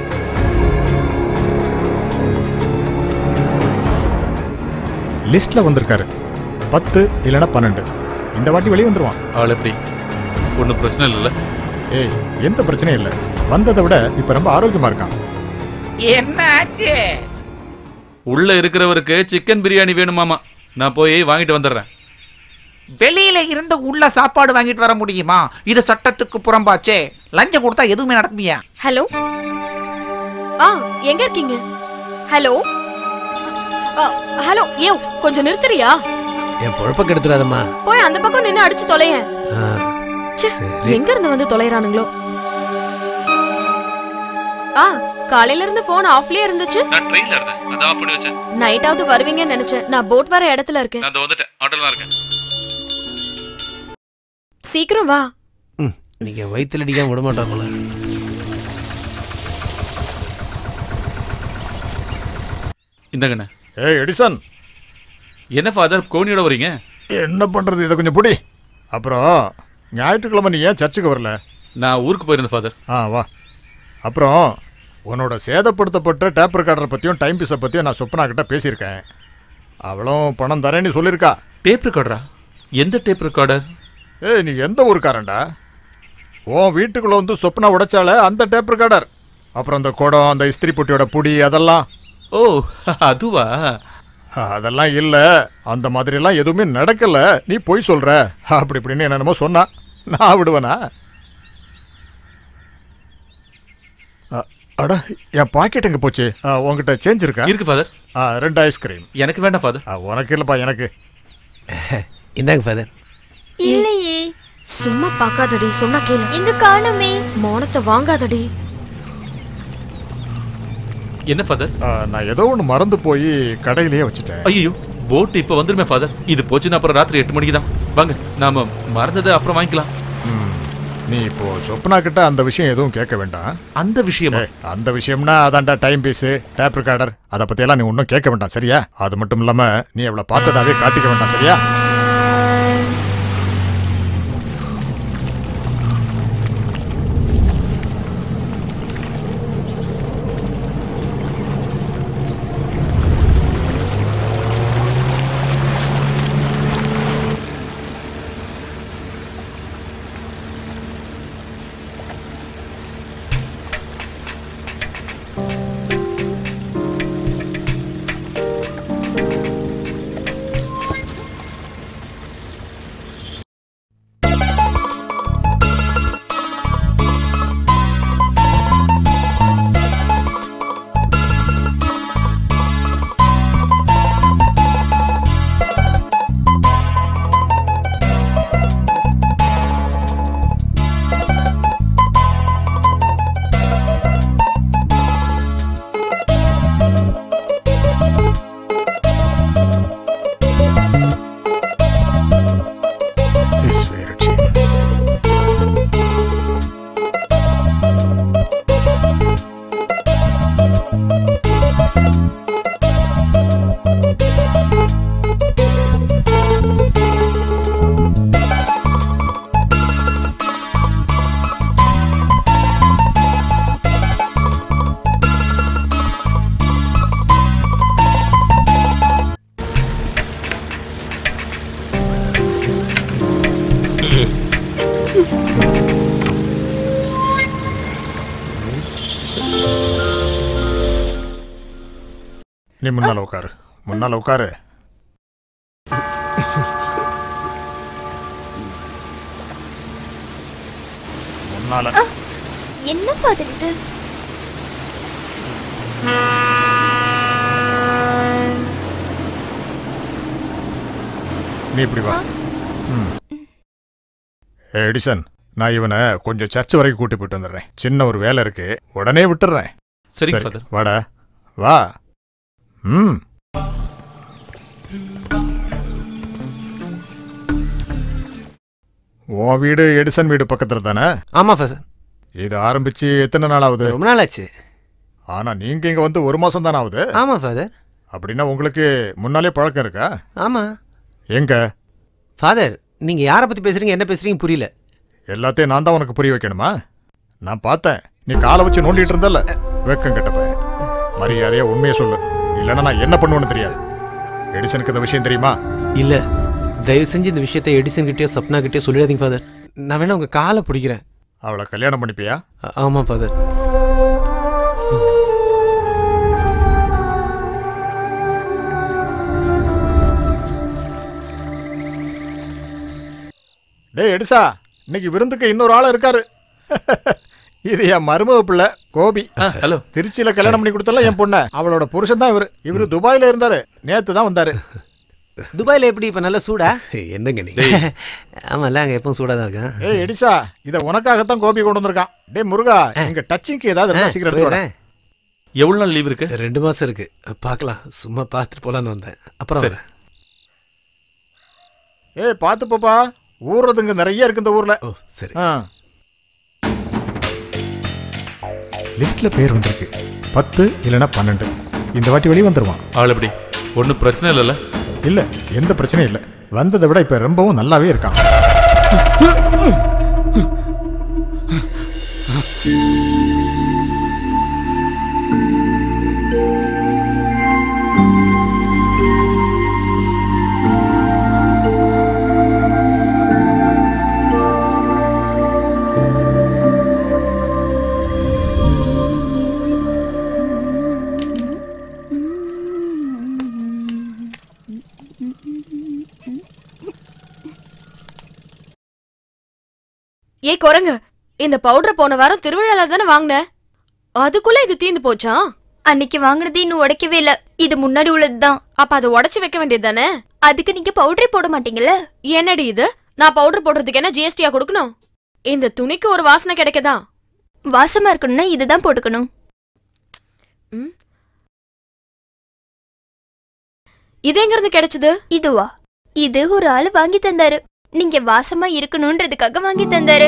லிஸ்ட்ல வந்திருக்காரு பத்து இல்லைன்னா பன்னெண்டு இந்த வாட்டி வெளியே வந்துருவான் ஆள் எப்படி ஒன்றும் பிரச்சனை இல்லைல்ல ஏய் எந்த பிரச்சனையும் இல்லை வந்ததை விட இப்ப ரொம்ப ஆரோக்கியமா இருக்கான் என்ன ஆச்சு உள்ள இருக்கிறவருக்கு சிக்கன் பிரியாணி வேணுமாமா நான் போய் வாங்கிட்டு வந்துடுறேன் வெளியில இருந்து உள்ள சாப்பாடு வாங்கிட்டு வர முடியுமா இது சட்டத்துக்கு புறம்பாச்சே லஞ்சம் கொடுத்தா எதுவுமே நடக்குமியா ஹலோ ஆ எங்க இருக்கீங்க ஹலோ ஆ, ஹலோ ஏ கொஞ்சம் நிறுத்துறியா என் பொழப்ப கெடுத்துறாதம்மா போய் அந்த பக்கம் நின்னு அடிச்சு தொலையேன் ஆ, ச்சே, சரி எங்க இருந்து வந்து தொலைறானுங்களோ ஆ காலையில இருந்து போன் ஆஃப்லயே இருந்துச்சு நான் ட்ரெயின்ல இருந்தேன் அதை ஆஃப் பண்ணி வச்சேன் நைட்டாவது வருவீங்கன்னு நினைச்சேன் நான் போட் வர இடத்துல இருக்கேன் நான் வந்துட்டேன் ஆட்டோல இருக்கேன் சீக்கிரம் வா ம் நீங்க வயிற்றுல அடிக்காம விட மாட்டா போல இந்தங்கண்ணே ஏய் எடிசன் என்ன ஃபாதர் கோனியோட வரீங்க என்ன பண்றது இதை கொஞ்சம் பிடி அப்புறம் ஞாயிற்றுக்கிழமை நீ ஏன் சர்ச்சுக்கு வரல நான் ஊருக்கு போயிருந்தேன் ஃபாதர் ஆ வா அப்புறம் உன்னோட சேதப்படுத்தப்பட்ட டேப் ரெக்கார்டரை பற்றியும் டைம் பீஸை பற்றியும் நான் சொப்பனா கிட்ட பேசியிருக்கேன் அவளும் பணம் தரேன்னு சொல்லியிருக்கா டேப் ரெக்கார்டரா எந்த டேப் ரெக்கார்டர் ஏய் நீ எந்த ஊருக்காரன்டா உன் வீட்டுக்குள்ள வந்து சொப்னா உடைச்சால அந்த டேப் ரெக்கார்டர் அப்புறம் அந்த குடம் அந்த இஸ்திரி பொட்டியோட புடி அதெல்லாம் ஓ அதுவா அதெல்லாம் இல்ல அந்த மாதிரி எல்லாம் எதுவுமே நடக்கல நீ பொய் சொல்ற அப்படி இப்படின்னு என்னென்னமோ சொன்னா நான் விடுவேனா அ- அட என் பாக்கெட் எங்க போச்சு அ, உன்கிட்ட சேஞ்ச் இருக்கா இருக்கு ஃபாதர் ஆ, ரெண்டு ஐஸ்கிரீம் எனக்கு வேண்டாம் ஃபாதர் உனக்கு இல்லப்பா எனக்கு இந்தாங்க ஃபாதர் இல்லையே சும்மா பார்க்காதடி சொன்னா கேளு எங்க காணுமே மௌனத்தை வாங்காதடி என்ன ஃபாதர் ஆ, நான் ஏதோ ஒன்று மறந்து போய் கடையிலேயே வச்சுட்டேன் ஐயோ போட் இப்ப வந்துருமே ஃபாதர் இது போச்சுன்னா அப்புறம் ராத்திரி எட்டு மணிக்கு தான் வாங்க நாம மறந்ததை அப்புறம் வாங்கிக்கலாம் ம். நீ இப்போ சொப்னா கிட்ட அந்த விஷயம் எதுவும் கேட்க வேண்டாம் அந்த விஷயமா ஏய், அந்த விஷயம்னா அதான்டா டைம் பீஸு டேப் ரெக்கார்டர் அதை பற்றியெல்லாம் நீ ஒன்றும் கேட்க வேண்டாம் சரியா அது மட்டும் இல்லாமல் நீ அவளை பார்த்ததாவே காட்டிக்க வேண்டாம் சரியா It's very cheap. நீ முன்னால உட்காரு முன்னால உட்காரு முன்னால என்ன ஃபாதர் இது நீ இப்படி வா ம். ஏய், எடிசன் நான் இவனை கொஞ்சம் சர்ச் வரைக்கும் கூட்டி போயிட்டு வந்துடுறேன் சின்ன ஒரு வேலை இருக்கு உடனே விட்டுறேன் சரிங்க சரி, ஃபாதர் வாடா வா ம் உன் வீடு எடிசன் வீடு பக்கத்துல தானே ஆமாம் ஃபாதர் இது ஆரம்பிச்சு எத்தனை நாள் ஆகுது ரொம்ப நாள் ஆச்சு ஆனா நீங்க இங்க வந்து ஒரு மாசம் தானே ஆகுது ஆமாம் ஃபாதர் அப்படின்னா உங்களுக்கு முன்னாலே பழக்கம் இருக்கா ஆமாம் எங்க ஃபாதர் நீங்கள் யாரை பற்றி பேசுகிறீங்க என்ன பேசுகிறீங்க புரியல எல்லாத்தையும் நான் தான் உனக்கு புரிய வைக்கணுமா நான் பார்த்தேன் நீ காலை வச்சு நோண்டிட்டு இருந்தல்ல வெக்கம் கெட்ட பையன் மரியாதையா உண்மையை சொல்லு இல்லைன்னா நான் என்ன பண்ணுவேன்னு தெரியாது எடிசனுக்கு இந்த விஷயம் தெரியுமா இல்லை தயவு செஞ்சு இந்த விஷயத்தை எடிசன் கிட்டயோ சப்னா கிட்டயோ சொல்லிடாதீங்க ஃபாதர் நான் வேணா உங்கள் காலை பிடிக்கிறேன் அவளை கல்யாணம் பண்ணிப்பியா ஆ- ஆமாம் ஃபாதர் டேய் எடிசா இன்னைக்கு விருந்துக்கு இன்னொரு ஆள் இருக்காரு இது என் மருமக பிள்ளை கோபி ஹலோ திருச்சியில கல்யாணம் பண்ணி கொடுத்தல என் பொண்ண அவளோட புருஷன் தான் இவரு இவரு துபாயில இருந்தாரு நேத்து தான் வந்தாரு துபாயில் எப்படி இப்போ நல்ல சூடா என்னங்க நீ ஆமாம்ல அங்கே எப்பவும் சூடாக தான் இருக்கேன் ஏய் எடிசா இத உனக்காகத்தான் கோபி கொண்டு வந்திருக்கான் டேய் முருகா இங்க டச்சிங்க்கு ஏதாவது இருந்தா சீக்கிரம் எடுத்து வாடா. போயிடுறேன். எவ்வளவு நாள் லீவ் இருக்கு ரெண்டு மாதம் இருக்கு பார்க்கலாம் சும்மா பார்த்துட்டு போகலான்னு வந்தேன் அப்புறம் சரி. வரேன். ஏய் பாத்து பாப்பா ஊர்றதுங்க நிறைய இருக்கு இந்த ஊர்ல ஓ சரி ஆ. லிஸ்ட்ல பேர் வந்திருக்கு பத்து இல்லைன்னா பன்னெண்டு இந்த வாட்டி வெளியே வந்துருவான் ஆள் எப்படி ஒன்றும் பிரச்சனை இல்லைல்ல இல்ல எந்த பிரச்சனையும் இல்ல வந்ததை விட இப்ப ரொம்பவும் நல்லாவே இருக்கான் ஏய் குரங்கு இந்த பவுடர் போன வாரம் திருவிழால தானே வாங்கின அதுக்குள்ள இது தீந்து போச்சா அன்னைக்கு வாங்குனது இன்னும் உடைக்கவே இல்ல இது முன்னாடி உள்ளதுதான் அப்ப அதை உடைச்சு வைக்க வேண்டியது தானே அதுக்கு நீங்க பவுடரே போட மாட்டீங்கல்ல என்னடி இது நான் பவுடர் போடுறதுக்கு என்ன ஜிஎஸ்டியா கொடுக்கணும் இந்த துணிக்கு ஒரு வாசனை கிடைக்கதா வாசமா இருக்கணும்னா இதுதான் போட்டுக்கணும் இது எங்க இருந்து கிடைச்சது இதுவா இது ஒரு ஆளு வாங்கி தந்தாரு நீங்க வாசமா இருக்கணும்ன்றதுக்காக வாங்கி தந்தாரு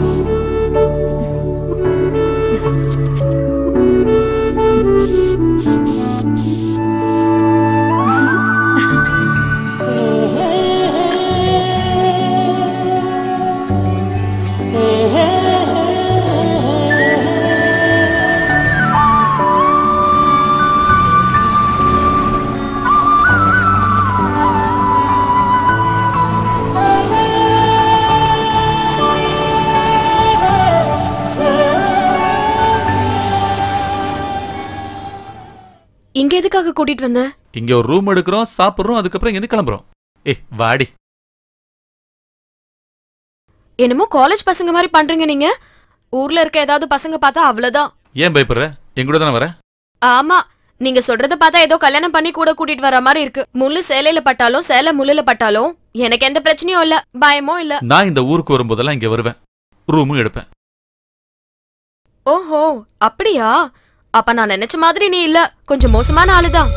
இங்க எதுக்காக கூட்டிட்டு வந்த இங்க ஒரு ரூம் எடுக்கிறோம் சாப்பிடுறோம் அதுக்கப்புறம் எங்க கிளம்புறோம் ஏ வாடி என்னமோ காலேஜ் பசங்க மாதிரி பண்றீங்க நீங்க ஊர்ல இருக்க ஏதாவது பசங்க பார்த்தா அவ்வளவுதான் ஏன் பயப்படுற என் கூட தானே வர ஆமா நீங்க சொல்றத பார்த்தா ஏதோ கல்யாணம் பண்ணி கூட கூட்டிட்டு வர மாதிரி இருக்கு முள்ளு சேலையில பட்டாலும் சேலை முள்ளுல பட்டாலும் எனக்கு எந்த பிரச்சனையும் இல்ல பயமும் இல்ல நான் இந்த ஊருக்கு வரும்போதெல்லாம் இங்க வருவேன் ரூமும் எடுப்பேன் ஓஹோ அப்படியா அப்ப நான் நினைச்ச மாதிரி நீ இல்ல கொஞ்சம் மோசமான ஆளுதான்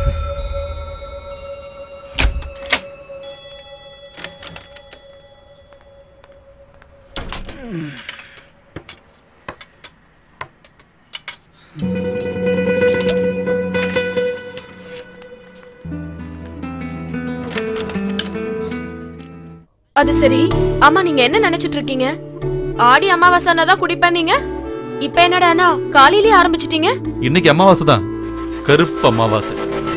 அது சரி அம்மா நீங்க என்ன நினைச்சிட்டு இருக்கீங்க ஆடி அமாவாசை தான் குடிப்பேன் நீங்க இப்ப என்னடானா காலையிலேயே ஆரம்பிச்சிட்டீங்க இன்னைக்கு அமாவாசை தான் கருப்பு அமாவாசை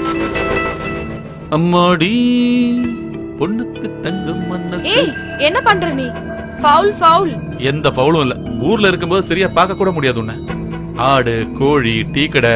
அம்மாடி பொண்ணுக்கு தங்கம் மனசு ஏய் என்ன பண்ற நீ ஃபவுல் ஃபவுல் எந்த பவுலும் இல்ல ஊர்ல இருக்கும்போது சரியா பார்க்க கூட முடியாது உன்னை ஆடு கோழி டீ கடை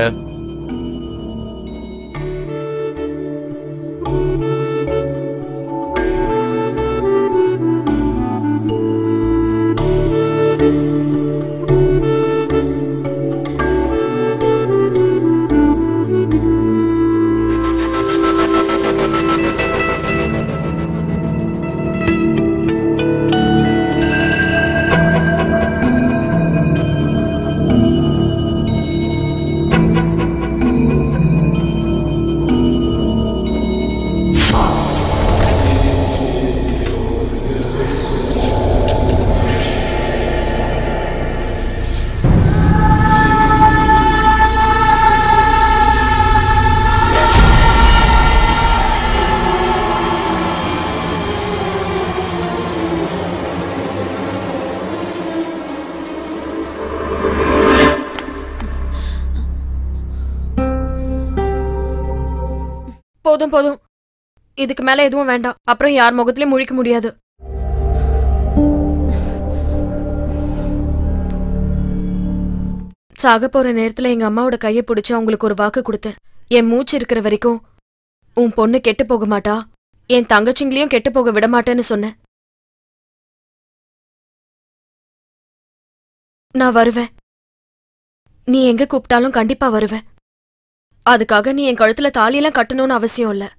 போதும் போதும் இதுக்கு மேல எதுவும் வேண்டாம் அப்புறம் யார் முகத்திலயும் முழிக்க முடியாது சாக போற நேரத்துல எங்க அம்மாவோட கைய பிடிச்சு அவங்களுக்கு ஒரு வாக்கு கொடுத்தேன் என் மூச்சு இருக்கிற வரைக்கும் உன் பொண்ணு கெட்டு போக மாட்டா என் தங்கச்சிங்களையும் கெட்டு போக விட மாட்டேன்னு சொன்னேன் நான் வருவேன் நீ எங்க கூப்பிட்டாலும் கண்டிப்பா வருவேன் அதுக்காக நீ என் கழுத்துல தாலியெல்லாம் கட்டணும்னு அவசியம் இல்ல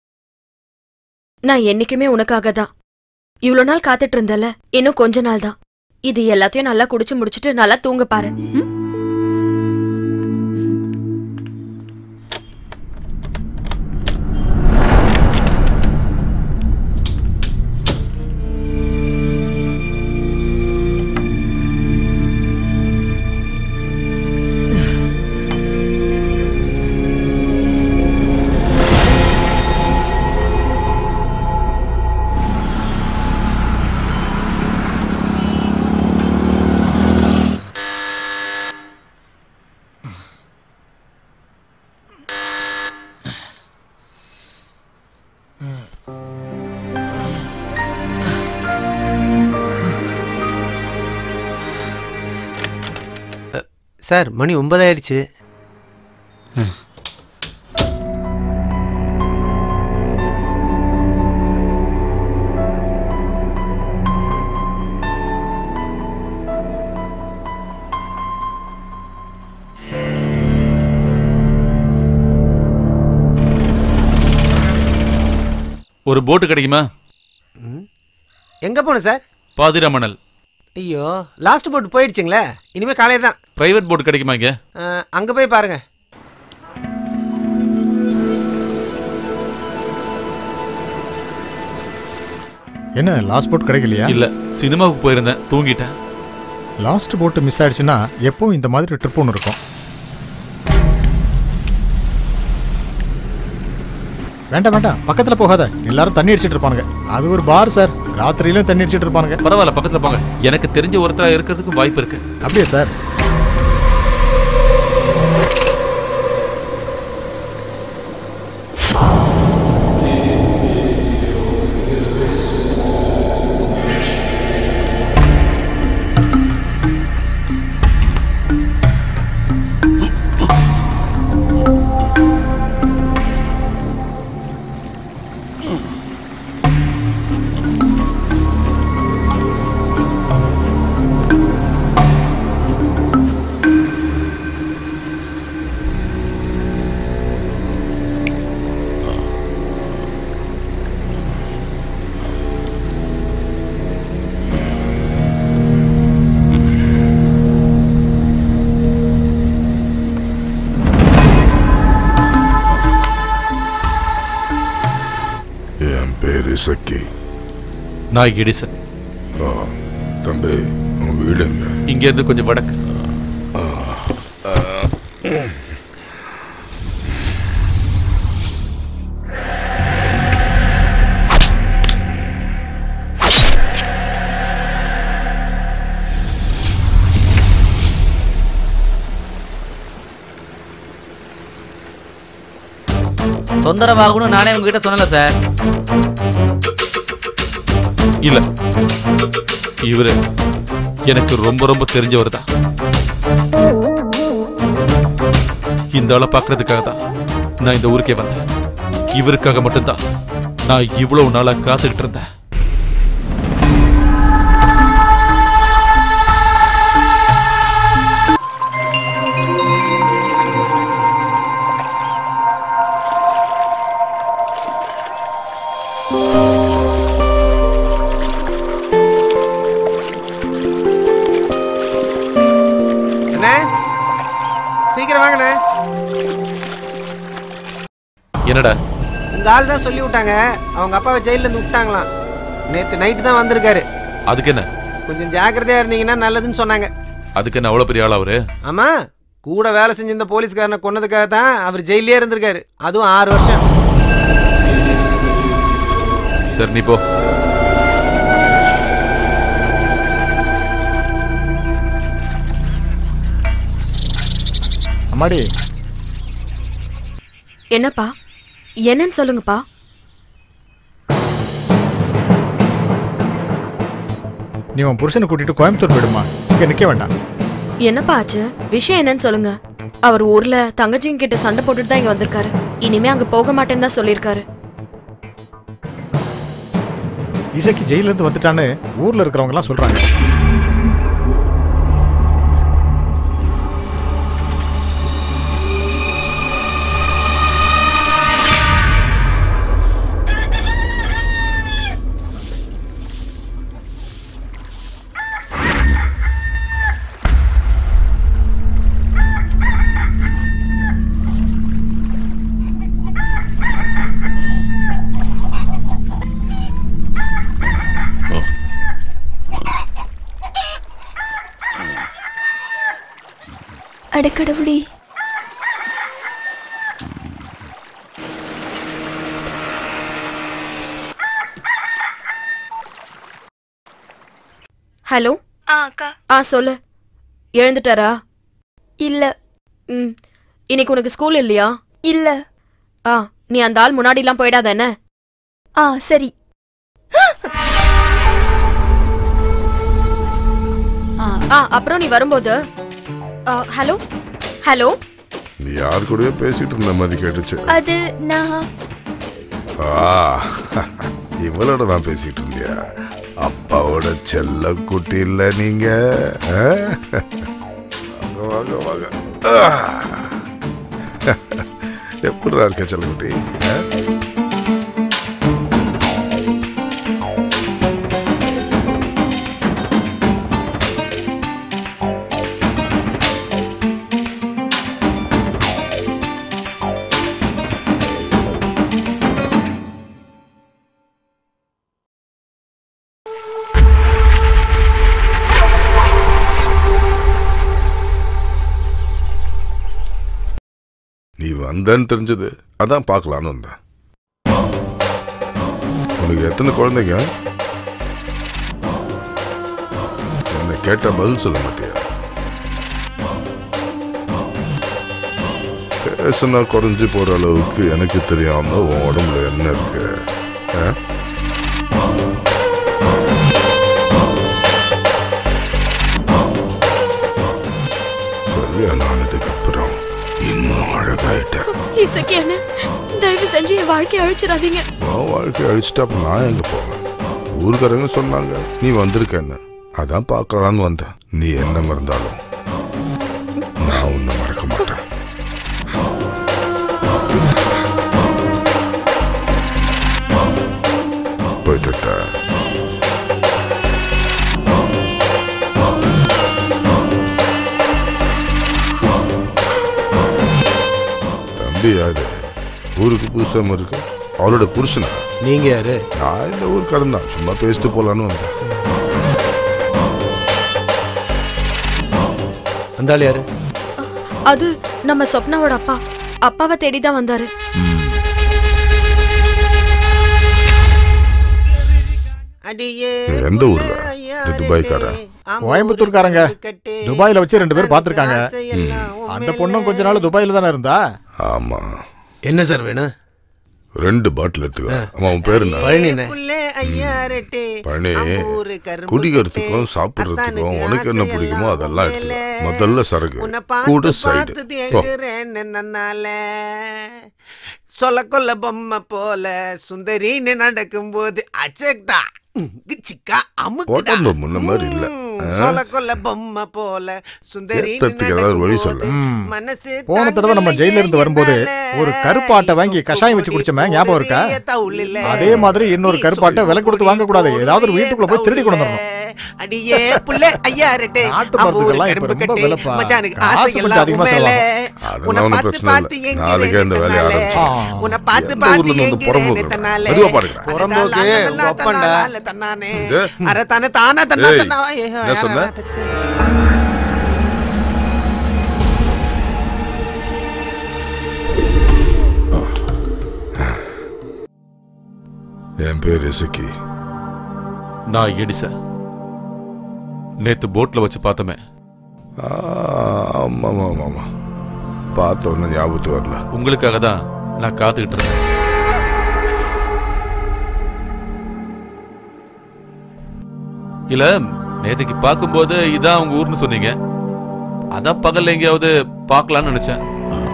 நான் என்னைக்குமே உனக்காக தான் இவ்வளோ நாள் காத்துட்டு இருந்தல இன்னும் கொஞ்ச நாள் தான் இது எல்லாத்தையும் நல்லா குடிச்சு முடிச்சிட்டு நல்லா தூங்க பாரு ம்? சார் மணி ஒன்பதாயிடுச்சு ஒரு போட்டு கிடைக்குமா எங்கே போகணும் சார் பாதிராமணல் ஐயோ லாஸ்ட் போட் போயிடுச்சுங்களே இனிமேல் காலையில் தான் பிரைவேட் போட்டு கிடைக்குமா இங்க அங்கே போய் பாருங்க என்ன லாஸ்ட் போட் கிடைக்கலையா இல்ல சினிமாவுக்கு போயிருந்தேன் தூங்கிட்டேன் லாஸ்ட் போட்டு மிஸ் ஆயிடுச்சுன்னா எப்பவும் இந்த மாதிரி ட்ரிப் ஒன்று இருக்கும் வேண்டாம் வேண்டாம் பக்கத்துல போகாத எல்லாரும் தண்ணி அடிச்சிட்டு இருப்பானுங்க அது ஒரு பார் சார் ராத்திரியிலும் தண்ணி அடிச்சிட்டு இருப்பானுங்க பரவாயில்ல பக்கத்துல போங்க எனக்கு தெரிஞ்ச ஒருத்தரா இருக்கிறதுக்கும் வாய்ப்பு இருக்கு அப்படியே சார் என் பேரு சக்கி நான் எடிசன் ஆ, தம்பி உன் வீடுங்க இங்க இருந்து கொஞ்சம் வடக்கு தொந்தரவாகணும்னு நானே உங்ககிட்ட சொன்னல சார் இல்ல இவரு எனக்கு ரொம்ப ரொம்ப தெரிஞ்சவர் தான் இந்த ஆளை பார்க்கறதுக்காக தான் நான் இந்த ஊருக்கே வந்தேன் இவருக்காக மட்டும்தான் நான் இவ்வளவு நாளா காத்துக்கிட்டு இருந்தேன் அண்ணே சீக்கிரம் வாங்கண்ணே என்னடா உங்க ஆள் தான் சொல்லி விட்டாங்க அவங்க அப்பாவை ஜெயில இருந்து விட்டாங்களாம் நேத்து நைட்டு தான் வந்திருக்காரு அதுக்கு என்ன கொஞ்சம் ஜாக்கிரதையா இருந்தீங்கன்னா நல்லதுன்னு சொன்னாங்க அதுக்கு என்ன அவ்வளவு பெரிய ஆளா அவரு ஆமா கூட வேலை செஞ்சிருந்த போலீஸ்காரனை கொன்னதுக்காக தான் அவர் ஜெயிலே இருந்திருக்காரு அதுவும் ஆறு வருஷம் சரி நீ போ அம்மாடி என்னப்பா என்னன்னு சொல்லுங்கப்பா நீ உன் புருஷனை கூட்டிட்டு கோயம்புத்தூர் போயிடுமா இங்க நிக்க வேண்டாம் என்னப்பா ஆச்சு விஷயம் என்னன்னு சொல்லுங்க அவர் ஊர்ல தங்கச்சிங்க கிட்ட சண்டை போட்டுட்டு தான் இங்க வந்திருக்காரு இனிமே அங்க போக மாட்டேன்னு தான் சொல்லியிருக்காரு இசைக்கு ஜெயில இருந்து வந்துட்டான்னு ஊர்ல இருக்கிறவங்க எல்லாம் சொல்றாங்க அடக்கடவுளே ஹலோ ஆ அக்கா ஆ சொல்லு எழுந்துட்டாரா இல்ல ம் இன்னைக்கு உனக்கு ஸ்கூல் இல்லையா இல்ல ஆ நீ அந்த ஆள் முன்னாடிலாம் போயிடாத என்ன ஆ சரி ஆ அப்புறம் நீ வரும்போது ஆ, ஹலோ ஹலோ நீ யார் கூடயோ பேசிட்டு இருந்த மாதிரி கேட்டுச்சு அது நான் ஆ, இவளோட நான் பேசிட்டு இருந்தியா அப்பாவோட செல்ல குட்டி இல்ல நீங்க ஆ? வாங்க வாங்க வாங்க ஆ. எப்படிடா இருக்க செல்லக்குட்டி ஆ? நீ வந்தேன்னு தெரிஞ்சது அதான் பார்க்கலான்னு வந்தேன் உனக்கு எத்தனை குழந்தைங்க என்ன கேட்ட பதில் சொல்ல மாட்டியா பேசுனா குறைஞ்சு போற அளவுக்கு எனக்கு தெரியாம உன் உடம்புல என்ன இருக்கு ஆ? கல்யாணம் ஆனதுக்கு அப்புறம் இன்னும் அழகாயிட்டேன் இசக்கி அண்ணன் தயவு செஞ்சு என் வாழ்க்கையை அழிச்சிடாதீங்க உன் வாழ்க்கை அழிச்சிட்டு அப்புறம் நான் எங்க போவேன் ஊருக்காரங்க சொன்னாங்க நீ வந்திருக்கேன்னு அதான் பார்க்கலான்னு வந்தேன் நீ என்ன மறந்தாலும் நான் உன்னை மறக்க மாட்டேன் போயிட்டுட்டா தம்பி யாரு ஊருக்கு புதுசாக இருக்கு அவளோட புருஷனா நீங்க யாரு நான் இந்த ஊருக்காரன் தான் சும்மா பேசிட்டு போலான்னு வந்தேன் அந்த ஆள் யாரு அது நம்ம சொப்னாவோட அப்பா அப்பாவை தேடி தான் வந்தாரு எந்த ஊர்ல இந்த துபாய்க்காரன் கோயம்புத்தூர்காரங்க துபாயில வச்சு ரெண்டு பேரும் பார்த்திருக்காங்க அந்த பொண்ணும் கொஞ்ச நாள் துபாயில தானே இருந்தா ஆமா என்ன சார் வேணும் ரெண்டு பாட்டில் எடுத்துக்கோ ஆமா உன் பேரு என்ன பழனிண்ணே பழனி குடிக்கிறதுக்கும் சாப்பிடுறதுக்கும் உனக்கு என்ன பிடிக்குமோ அதெல்லாம் எடுத்துக்கோ முதல்ல சரக்கு கூட சைடு போ சொல்ல கொல்ல பொம்மை போல சுந்தரின்னு நடக்கும்போது அச்சக்தா சிக்கா அமுக்குடா உடம்பு முன்ன மாதிரி இல்ல ஆ? சொல்ல கொல்ல பொம்மை போல சுந்தரி ஏத்தறதுக்கு ஏதாவது வழி சொல்லு. மனசு போன தடவை நம்ம ஜெயில இருந்து வரும்போது ஒரு கருப்பாட்டை வாங்கி கஷாயம் வச்சு குடிச்சோமே ஞாபகம் இருக்கா அதே மாதிரி இன்னொரு கருப்பாட்டை விலை கொடுத்து வாங்க கூடாது ஏதாவது ஒரு வீட்டுக்குள்ள போய் திருடி கொண்டு வரணும் அடியே புள்ள ஐயா ரெட்டே நாட்டு அம்பூரு மருந்துக்கெல்லாம் இப்ப கரும்பு ரொம்ப கட்டி விலைப்பா. மச்சானுக்கு காசு ஆசை கொஞ்சம் எல்லாம் அதிகமா உன் மேல. அதெல்லாம் உன்னை ஒண்ணும் பார்த்து பிரச்சனை பார்த்து இல்ல. எங்கிறேன் நாளைக்கே இந்த வேலையை தன்னாலே. ஆரம்பிச்சிடலாம். உன்னை பார்த்து எந்த பார்த்து ஊர்ல இருந்து வந்து எங்கிறேன் புறம்போக்கு தன்னாலே. மெதுவா பாருங்க. புறம்போக்கு, ஒப்பண்டா. தன்னானே. இது? அரை தானே தானா தன்னா ஏய், தன்னா என்ன சொன்ன? என் பேர் இசக்கி நான் எடிச நேத்து போட்ல வச்சு பார்த்தோமே ஆமா ஆமா ஆமா பார்த்த உடனே ஞாபகத்து வரல உங்களுக்காக தான் நான் காத்துக்கிட்டு இருந்தேன் இல்ல நேத்துக்கு பார்க்கும்போது இதான் உங்க ஊர்னு சொன்னீங்க அதான் பகல்ல எங்கேயாவது பார்க்கலாம்னு நினைச்சேன்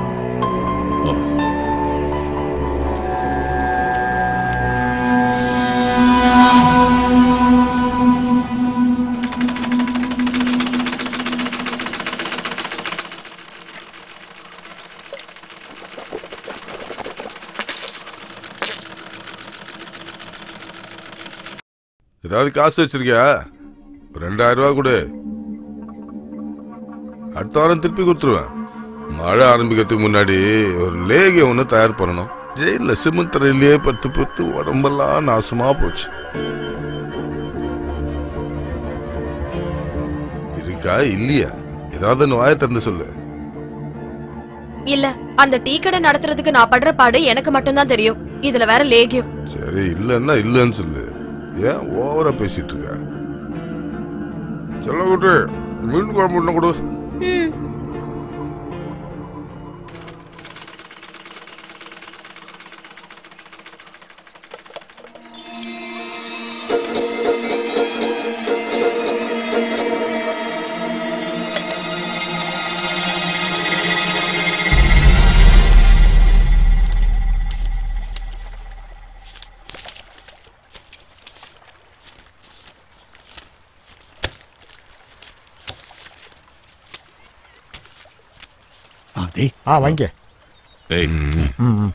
ஏதாவது காசு வச்சிருக்கியா ஒரு ரெண்டாயிரம் ரூபா கொடு அடுத்த வாரம் திருப்பி கொடுத்துருவேன் மழை ஆரம்பிக்கிறதுக்கு முன்னாடி ஒரு லேகிய ஒன்று தயார் பண்ணணும் ஜெயிலில் சிமெண்ட் தரையிலேயே பத்து பத்து உடம்பெல்லாம் நாசமா போச்சு இருக்கா இல்லையா ஏதாவது ஒன்று வாயை திறந்து சொல்லு இல்ல அந்த டீ கடை நடத்துறதுக்கு நான் படுற பாடு எனக்கு மட்டும்தான் தெரியும் இதுல வேற லேகியம் சரி இல்லைன்னா இல்லைன்னு சொல்லு ஏன் ஓவரா பேசிட்டு இருக்க சொல்ல விட்டு மீன் குழம்பு ஒண்ணு கொடு ம் ஆ வாங்க ஏய் ம்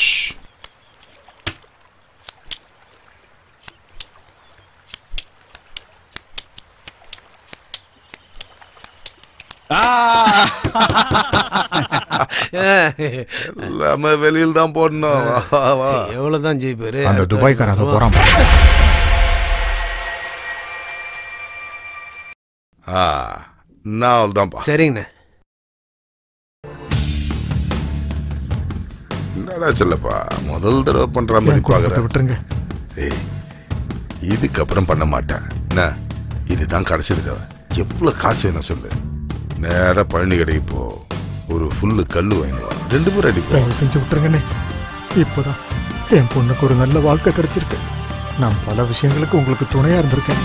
எல்லாமே வெளியில் தான் போடணும் வா, வா, வா. எவ்வளவுதான் ஜெயிப்பாரு அந்த துபாய்க்காரன் அதை போறான் ஆ நான் அவள் தான்ப்பா சரிங்கண்ணே என்னடா சொல்லப்பா முதல் தடவை பண்ற மாதிரி என் குடும்பத்தை பாக்குறேன் விட்டுருங்க ஏய் இதுக்கப்புறம் பண்ண மாட்டேன் என்ன இதுதான் கடைசி தடவை எவ்வளவு காசு வேணும் சொல்லு நேரா பழனி கடைக்கு போ ஒரு ஃபுல்லு கல்லு வாங்கிடுவா ரெண்டு பேரும் அடிப்போம் தயவு செஞ்சு விட்டுருங்கண்ணே இப்போதான் என் பொண்ணுக்கு ஒரு நல்ல வாழ்க்கை கிடைச்சிருக்கு நான் பல விஷயங்களுக்கு உங்களுக்கு துணையா இருந்திருக்கேன்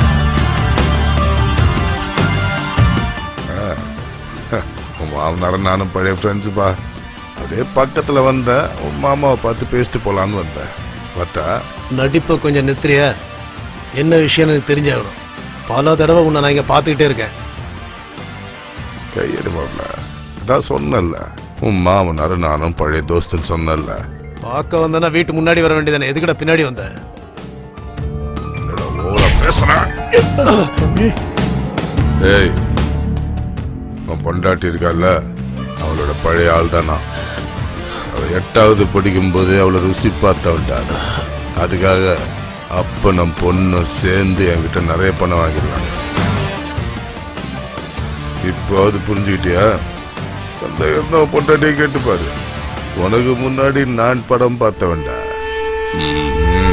உன் மாமனாரும் நானும் பழைய ஃப்ரெண்ட்ஸுப்பா அப்படியே பக்கத்துல வந்தேன் உன் மாமாவை பார்த்து பேசிட்டு போலான்னு வந்தேன் பார்த்தா நடிப்பை கொஞ்சம் நிறுத்துறியா என்ன விஷயம்னு எனக்கு தெரிஞ்சாகணும் பல தடவை உன்னை நான் இங்கே பார்த்துக்கிட்டே இருக்கேன் கையெடு மாப்ள அதான் சொன்னேன்ல உன் மாமனாரும் நானும் பழைய தோஸ்துன்னு சொன்னேன்ல பார்க்க வந்தேன்னா வீட்டு முன்னாடி வர வேண்டியதானே எதுக்குடா பின்னாடி வந்த என்னடா ஓவரா பேசுறேன் ஏய் உன் பொண்டாட்டி இருக்கால அவளோட பழைய ஆள் தானா அவ எட்டாவது படிக்கும்போது அவளை ருசி பார்த்தவன்டான் அதுக்காக அப்ப நம் பொண்ணு சேர்ந்து என்கிட்ட நிறைய பணம் வாங்கிடுவாங்க இப்போது புரிஞ்சுக்கிட்டியா அந்த என்ன பொண்டாட்டியை கேட்டுப்பாரு உனக்கு முன்னாடி நான் படம் பார்த்தவன்டா ம்.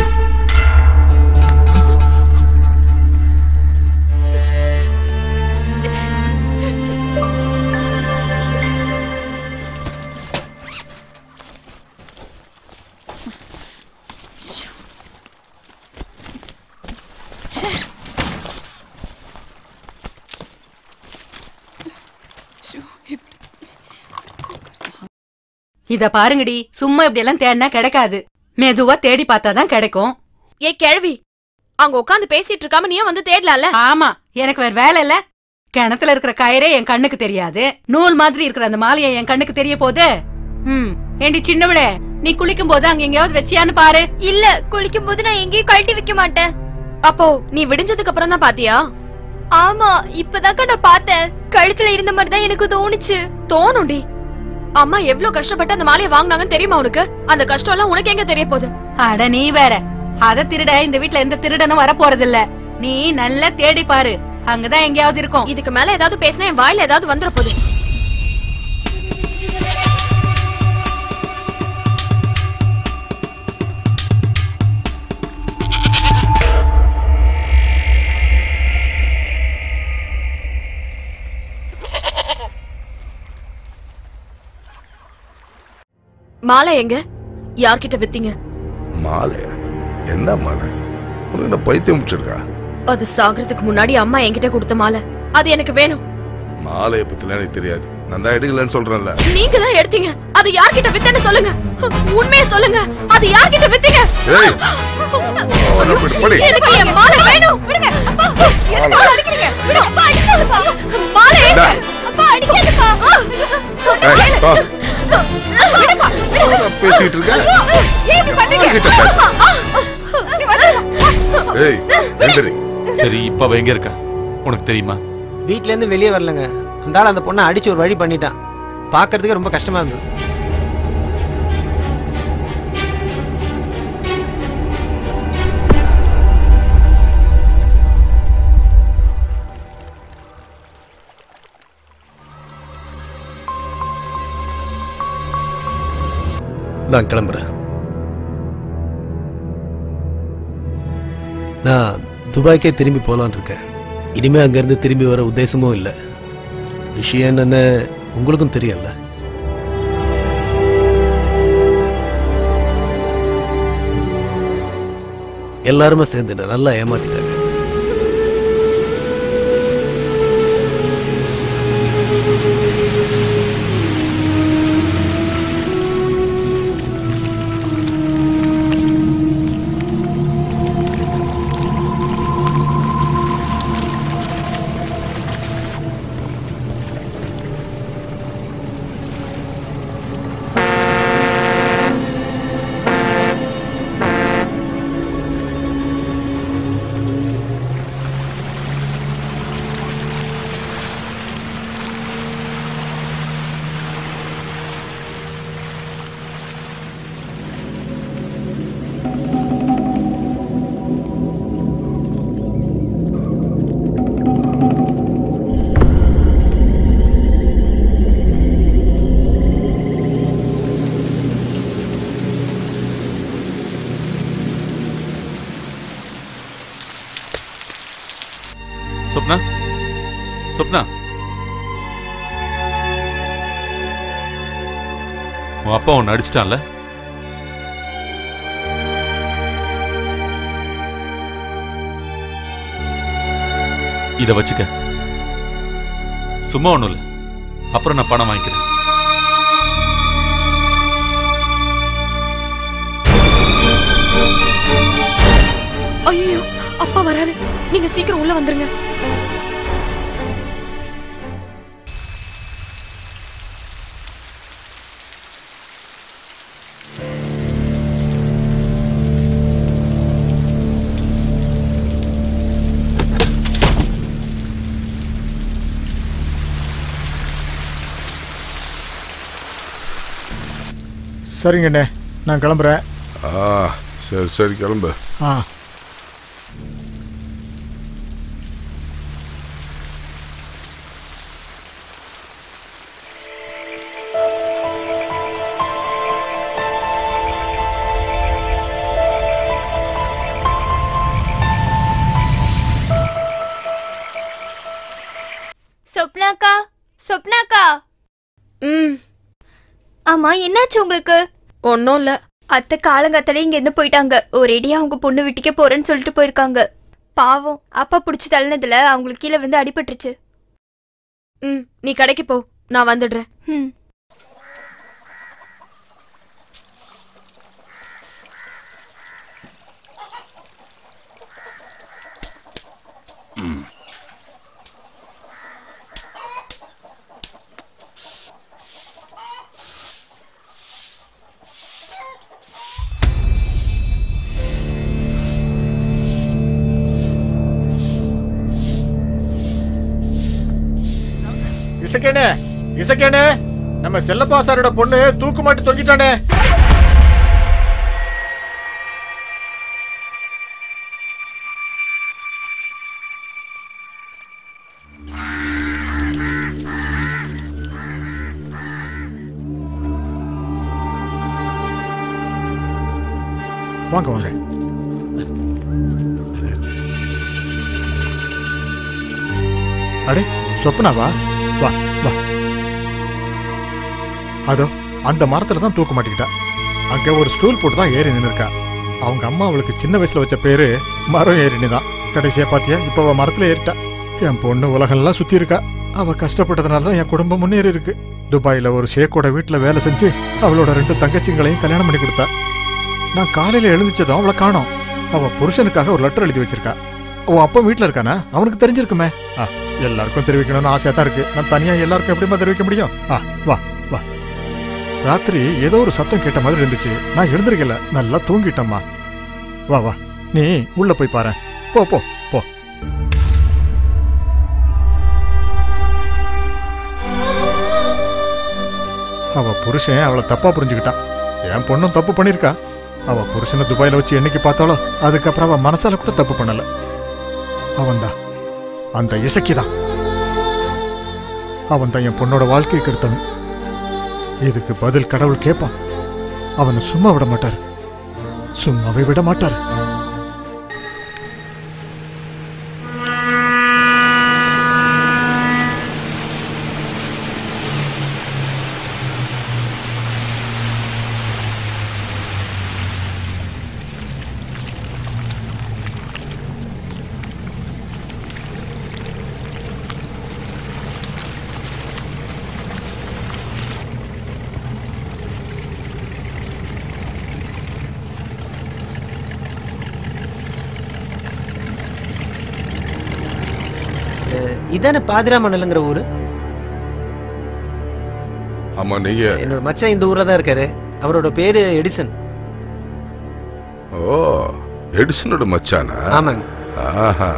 இத பாருங்கடி சும்மா இப்படி எல்லாம் தேடினா கிடைக்காது மெதுவா தேடி பார்த்தாதான் கிடைக்கும் ஏ கிழவி அங்க உட்காந்து பேசிட்டு இருக்காம நீயும் வந்து தேடலாம்ல ஆமா எனக்கு வேற வேலை இல்ல கிணத்துல இருக்கிற கயிறே என் கண்ணுக்கு தெரியாது நூல் மாதிரி இருக்கிற அந்த மாலையை என் கண்ணுக்கு தெரிய போகுது ம் ஏண்டி சின்னவளே நீ குளிக்கும் போது அங்க எங்கேயாவது வச்சியான்னு பாரு இல்ல குளிக்கும் போது நான் எங்கேயும் கழட்டி வைக்க மாட்டேன் அப்போ நீ விடிஞ்சதுக்கு அப்புறம் தான் பாத்தியா ஆமா இப்பதாக்கா நான் பார்த்தேன் கழுத்துல இருந்த மாதிரி தான் எனக்கு தோணுச்சு தோணும்டி அம்மா எவ்வளவு கஷ்டப்பட்டு அந்த மாலையை வாங்குனாங்கன்னு தெரியுமா உனக்கு அந்த கஷ்டம் எல்லாம் உனக்கு எங்க தெரிய போகுது அட நீ வேற அத திருட இந்த வீட்ல எந்த திருடனும் வர போறதில்ல நீ நல்லா தேடி பாரு அங்கதான் எங்கேயாவது இருக்கும் இதுக்கு மேல ஏதாவது பேசினா என் வாயில ஏதாவது வந்துட போகுது மாலை எங்க யார்கிட்ட வித்தீங்க மாலை என்ன மாலை உனக்கு என்ன பைத்தியம் முடிச்சிருக்கா அது சாகிறதுக்கு முன்னாடி அம்மா என்கிட்ட கொடுத்த மாலை அது எனக்கு வேணும் மாலையை பத்திலாம் எனக்கு தெரியாது நான் தான் எடுக்கலன்னு சொல்றேன்ல நீங்க தான் எடுத்தீங்க அது யார்கிட்ட வித்தேன்னு சொல்லுங்க உண்மையை சொல்லுங்க அது யார்கிட்ட வித்தீங்க ஏய் அவனை விட்டு படி. எனக்கு என் மாலை வேணும் விடுங்க அப்பா, எதுக்கு அவளை அடிக்கிறீங்க? விடு, அப்பா, அடிக்காதப்பா. மாலை எங்க? இந்தா. அப்பா, அடிக்காதப்பா. ஏய், வா. விடுப்பா, விடு. அவனா பேசிட்டு இருக்க ஏன் இப்படி பண்றீங்க? யார்கிட்ட பேச? நீ வந்து- ஏய் எந்திரி சரி இப்ப அவ எங்க இருக்கா உனக்கு தெரியுமா வீட்ல இருந்து வெளியே வரலங்க அந்த ஆள் அந்த பொண்ணை அடிச்சு ஒரு வழி பண்ணிட்டான் பார்க்கறதுக்கு ரொம்ப கஷ்டமா இருந்தது நான் கிளம்புறேன் நான் துபாய்க்கே திரும்பி போகலான்னு இருக்கேன் இனிமே அங்கேருந்து திரும்பி வர உத்தேசமும் இல்லை விஷயம் என்னன்னு உங்களுக்கும் தெரியும்ல எல்லாருமே சேர்ந்து என்னை நல்லா ஏமாத்திட்டாங்க சொப்னா உன் அப்பா உன்னை அடிச்சிட்டான்ல இத வச்சுக்க சும்மா ஒண்ணும் இல்ல அப்புறம் நான் பணம் வாங்கிக்கிறேன் ஐயோ அப்பா வராரு நீங்க சீக்கிரம் உள்ள வந்துருங்க சரிங்கண்ணே நான் கிளம்புறேன் ஆ சரி சரி கிளம்பு ஆ சொப்னாக்கா சொப்னாக்கா ம் ஆமா என்னாச்சு உங்களுக்கு ஒன்னும் இல்ல அத்தை காலங்காத்தாலே இங்க இருந்து போயிட்டாங்க ஒரேடியா அவங்க பொண்ணு வீட்டுக்கே போறேன்னு சொல்லிட்டு போயிருக்காங்க பாவம் அப்பா புடிச்சு தள்ளினதுல அவங்களுக்கு கீழே வந்து அடிபட்டுருச்சு ம் நீ கடைக்கு போ நான் வந்துடுறேன் ம் இசக்கேனே இசக்கேனே நம்ம செல்லப்பா சாரோட பொண்ணு தூக்கு மாட்டி தொங்கிட்டானே வாங்க வாங்க அடே சொப்பனாவா வா வா அதோ அந்த மரத்துல தான் தூக்க மாட்டிக்கிட்டா அங்க ஒரு ஸ்டூல் போட்டு தான் ஏறி நின்னுருக்கா அவங்க அம்மா அவளுக்கு சின்ன வயசுல வச்ச பேரு மரம் ஏறினி தான் கடைசியா பாத்தியா இப்ப அவ மரத்துல ஏறிட்டா என் பொண்ணு உலகம்லாம் சுத்தி இருக்கா அவ கஷ்டப்பட்டதுனால தான் என் குடும்பம் முன்னேறி இருக்கு துபாயில ஒரு ஷேக்கோட வீட்டுல வேலை செஞ்சு அவளோட ரெண்டு தங்கச்சிங்களையும் கல்யாணம் பண்ணி கொடுத்தா நான் காலையில எழுந்திச்சதும் அவளை காணோம் அவ புருஷனுக்காக ஒரு லெட்டர் எழுதி வச்சிருக்கா உன் அப்பா வீட்ல இருக்கானா அவனுக்கு தெரிஞ்சிருக்குமே ஆ எல்லாருக்கும் தெரிவிக்கணும்னு ஆசையா தான் இருக்கு நான் தனியா எல்லாருக்கும் எப்படிமா தெரிவிக்க முடியும் ஆ வா வா ராத்திரி ஏதோ ஒரு சத்தம் கேட்ட மாதிரி இருந்துச்சு நான் எழுந்திருக்கல நல்லா தூங்கிட்டேம்மா வா வா நீ உள்ள போய் பாரு போ போ போ அவ புருஷன் அவளை தப்பா புரிஞ்சுக்கிட்டான் என் பொண்ணும் தப்பு பண்ணிருக்கா அவ புருஷனை துபாயில வச்சு என்னைக்கு பார்த்தாலோ அதுக்கப்புறம் அவ மனசால கூட தப்பு பண்ணல அவன்தான் அந்த இசக்கிதான் அவன் தான் என் பொண்ணோட வாழ்க்கையை கெடுத்தவன் இதுக்கு பதில் கடவுள் கேட்பான் அவனை சும்மா விட மாட்டார் சும்மாவே விட மாட்டார் அஹ், இதானே பாதிராமணலுங்கிற ஊரு ஆமா நீங்க என்னோட மச்சான் இந்த ஊர்ல தான் இருக்காரு அவரோட பேரு எடிசன் ஓ எடிசனோட மச்சானா ஆமாங்க ஆஹா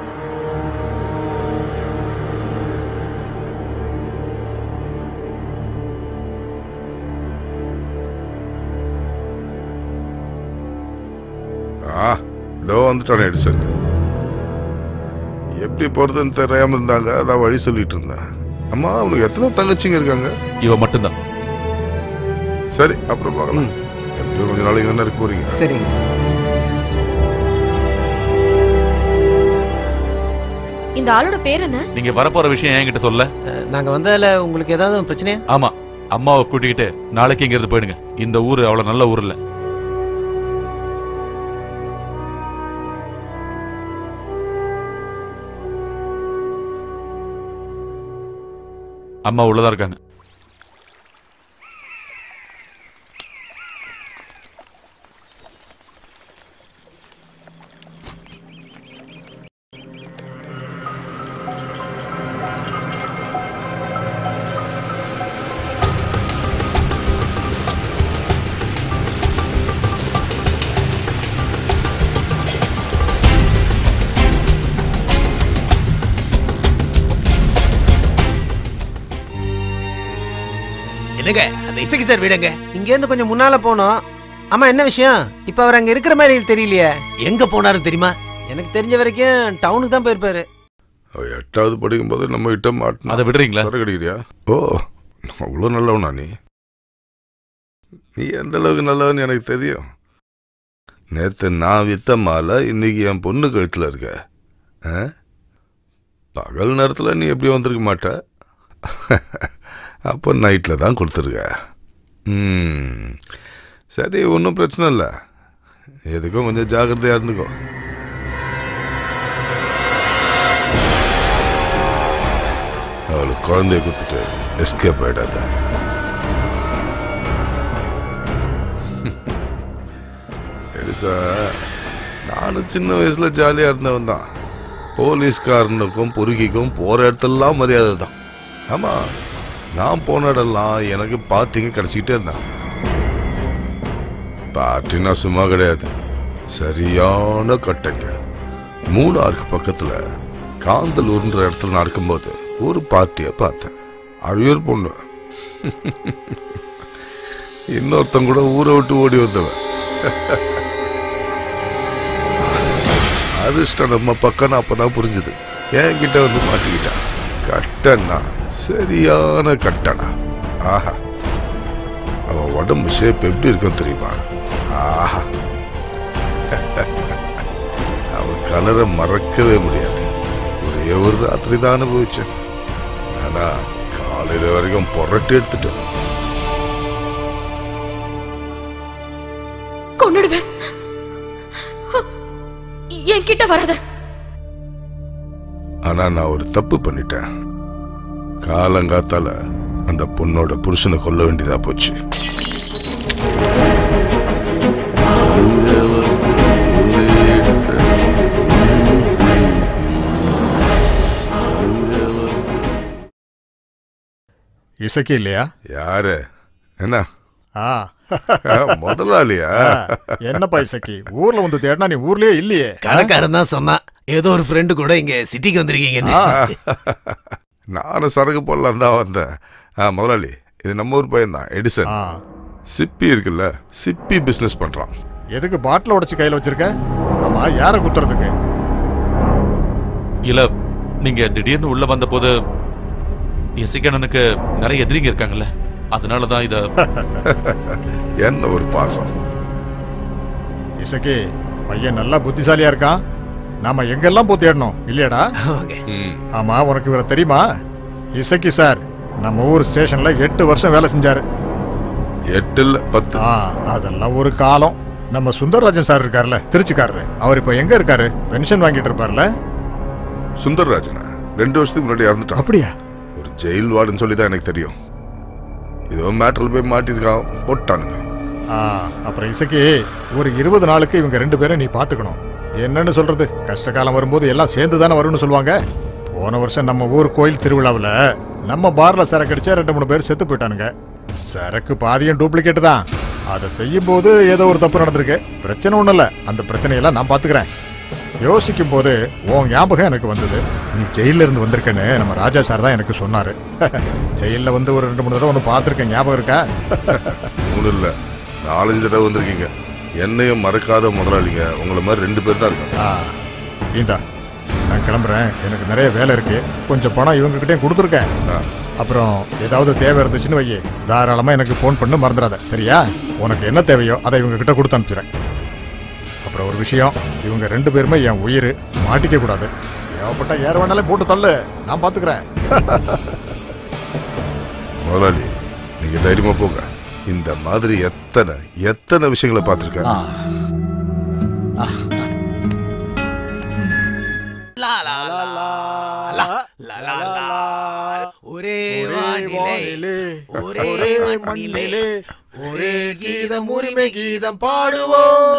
ஆ இதோ வந்துட்டானே எடிசன் எப்படி போறதுன்னு தெரியாம இருந்தாங்க அதான் வழி சொல்லிட்டு இருந்தேன் அம்மா அவனுக்கு எத்தனை தங்கச்சிங்க இருக்காங்க இவ மட்டும்தான் சரி அப்புறம் பார்க்கலாம் எப்படியும் கொஞ்ச நாளைக்கு என்ன இருக்க போறீங்க சரிங்க இந்த ஆளோட பேர் என்ன நீங்க வரப்போற விஷயம் என்கிட்ட சொல்ல நாங்கள் வந்ததில் உங்களுக்கு ஏதாவது பிரச்சனையா ஆமா அம்மாவை கூட்டிக்கிட்டு நாளைக்கு இங்க இருந்து போயிடுங்க இந்த ஊரு அவ்வளவு நல்ல ஊர் இல்ல அம்மா உள்ளதா இருக்காங்க என்னங்க அந்த இசைக்கு சார் வீடுங்க இங்கேருந்து கொஞ்சம் முன்னால போனோம் ஆமா என்ன விஷயம் இப்போ அவர் அங்க இருக்கிற மாதிரி தெரியலையே எங்க போனாரு தெரியுமா எனக்கு தெரிஞ்ச வரைக்கும் டவுனுக்கு தான் போயிருப்பாரு அவ எட்டாவது படிக்கும்போது நம்ம கிட்ட மாட்டினா அதை விடுறீங்களா சரக்கு அடிக்கிறியா ஓ அவ்வளோ நல்லவனா நீ நீ எந்த அளவுக்கு நல்லவன்னு எனக்கு தெரியும் நேற்று நான் வித்த மாலை இன்னைக்கு என் பொண்ணு கழுத்தில் இருக்க ஆ? பகல் நேரத்தில் நீ எப்படி வந்திருக்க மாட்ட அப்போ நைட்டில் தான் கொடுத்துருக்க ம் சரி ஒன்றும் பிரச்சனை இல்லை எதுக்கும் கொஞ்சம் ஜாக்கிரதையாக இருந்துக்கோ அவளுக்கு குழந்தைய கொடுத்துட்டு எஸ்கேப் ஆயிடாத பெருசா நானும் சின்ன வயசுல ஜாலியா இருந்தவன் தான் போலீஸ்காரனுக்கும் பொறுக்கிக்கும் போற இடத்துலலாம் மரியாதை தான் ஆமா நான் போன இடம்லாம் எனக்கு பார்ட்டிங்க கிடைச்சிக்கிட்டே இருந்தான் பார்ட்டினா சும்மா கிடையாது சரியான கட்டைங்க மூணாருக்கு பக்கத்துல காந்தலூர்ன்ற இடத்துல நடக்கும்போது ஒரு பார்ட்டியை பார்த்தேன் அழியூர் பொண்ணு இன்னொருத்தன் கூட ஊரை விட்டு ஓடி வந்தவன் அதிர்ஷ்டம் நம்ம பக்கம் அப்பதான் புரிஞ்சுது என்கிட்ட வந்து மாட்டிக்கிட்டான் கட்டனா சரியான கட்டனா ஆஹா அவ உடம்பு ஷேப் எப்படி இருக்கும் தெரியுமா ஆஹா அவ கலரை மறக்கவே முடியாது ஒரே ஒரு ராத்திரி தான் அனுபவிச்சேன் ஆனா காலையில வரைக்கும் புரட்டி எடுத்துட்டேன் கொன்னுடுவேன் என்கிட்ட வராத ஆனா நான் ஒரு தப்பு பண்ணிட்டேன் காலங்காத்தால அந்த பொண்ணோட புருஷனை கொல்ல வேண்டியதா போச்சு இசைக்கு இல்லையா யாரு என்ன ஆ ஆ, முதலாளியா ஆ, என்னப்பா இசைக்கு ஊர்ல வந்து தேடினா நீ ஊர்லயே இல்லையே கணக்காரன் தான் சொன்னான் ஏதோ ஒரு ஃப்ரெண்டு கூட இங்க சிட்டிக்கு வந்திருக்கீங்கன்னு நானும் சரக்கு போடலாம் தான் வந்தேன் ஆ முதலாளி இது நம்ம ஊர் பையன் தான் எடிசன் ஆ, சிப்பி இருக்குல்ல சிப்பி பிசினஸ் பண்றான் எதுக்கு பாட்டில் உடைச்சு கையில வச்சிருக்க ஆமா யார குத்துறதுக்கு இல்ல நீங்க திடீர்னு உள்ள வந்த போது இசைக்கண்ணனுக்கு நிறைய எதிரிங்க இருக்காங்கல்ல அதனாலதான் இத என்ன ஒரு பாசம் இசைக்கு பையன் நல்லா புத்திசாலியா இருக்கான் நாம எங்கெல்லாம் போய் தேடணும் இல்லையாடா ம். ஆமா உனக்கு இவரை தெரியுமா இசைக்கு சார் நம்ம ஊர் ஸ்டேஷன்ல எட்டு வருஷம் வேலை செஞ்சாரு எட்டு இல்ல பத்து ஆ அதெல்லாம் ஒரு காலம் நம்ம சுந்தரராஜன் சார் இருக்கார்ல திருச்சிக்காரரு அவர் இப்ப எங்க இருக்காரு பென்ஷன் வாங்கிட்டு இருப்பார்ல சுந்தர்ராஜனா ரெண்டு வருஷத்துக்கு முன்னாடி இறந்துட்டான் அப்படியா ஒரு ஜெயில் வார்டுன்னு சொல்லி தான் எனக்கு தெரியும் ஏதோ மேட்டரில் போய் மாட்டிருக்கான் போட்டானுங்க ஆ அப்புறம் இசைக்கு ஒரு இருபது நாளுக்கு இவங்க ரெண்டு பேரும் நீ பாத்துக்கணும் என்னன்னு சொல்றது கஷ்ட காலம் வரும்போது எல்லாம் சேர்ந்து தானே வரும்னு சொல்லுவாங்க போன வருஷம் நம்ம ஊர் கோயில் திருவிழாவில் நம்ம பார்ல சரக்கு அடிச்சா ரெண்டு மூணு பேர் செத்து போயிட்டானுங்க சரக்கு பாதியும் டூப்ளிகேட் தான் அதை செய்யும் போது ஏதோ ஒரு தப்பு நடந்திருக்கு பிரச்சனை ஒன்றும் இல்லை அந்த பிரச்சனையெல்லாம் நான் பார்த்துக்கிறேன் யோசிக்கும் போது உன் ஞாபகம் எனக்கு வந்தது நீ ஜெயில இருந்து வந்திருக்கேன்னு நம்ம ராஜா சார் தான் எனக்கு சொன்னாரு ஜெயிலில் வந்து ஒரு ரெண்டு மூணு தடவை ஒன்று பார்த்துருக்கேன் ஞாபகம் இருக்கா மூணு இல்லை நாலஞ்சு தடவை வந்திருக்கீங்க என்னையும் மறக்காத முதலாளிங்க உங்களை மாதிரி ரெண்டு பேர் தான் இருக்காங்க ஆ இந்தா நான் கிளம்புறேன் எனக்கு நிறைய வேலை இருக்கு கொஞ்சம் பணம் இவங்ககிட்டயும் கொடுத்துருக்கேன் அப்புறம் ஏதாவது தேவை இருந்துச்சுன்னு வையே தாராளமாக எனக்கு ஃபோன் பண்ணு மறந்துடாத சரியா உனக்கு என்ன தேவையோ அதை இவங்க கிட்ட கொடுத்து அனுப்பிச்சிடுறேன் அப்புறம் ஒரு விஷயம் இவங்க ரெண்டு பேருமே என் உயிர் மாட்டிக்க கூடாது தேவைப்பட்ட ஏற வேணாலே போட்டு தள்ளு நான் பாத்துக்கிறேன் முதலாளி நீங்க தைரியமா போங்க இந்த மாதிரி எத்தனை எத்தனை விஷயங்களை பார்த்துருக்கேன் ஒரே வானிலே, ஒரே மண்ணிலே ஒரே கீதம் உரிமை கீதம் பாடுவோம்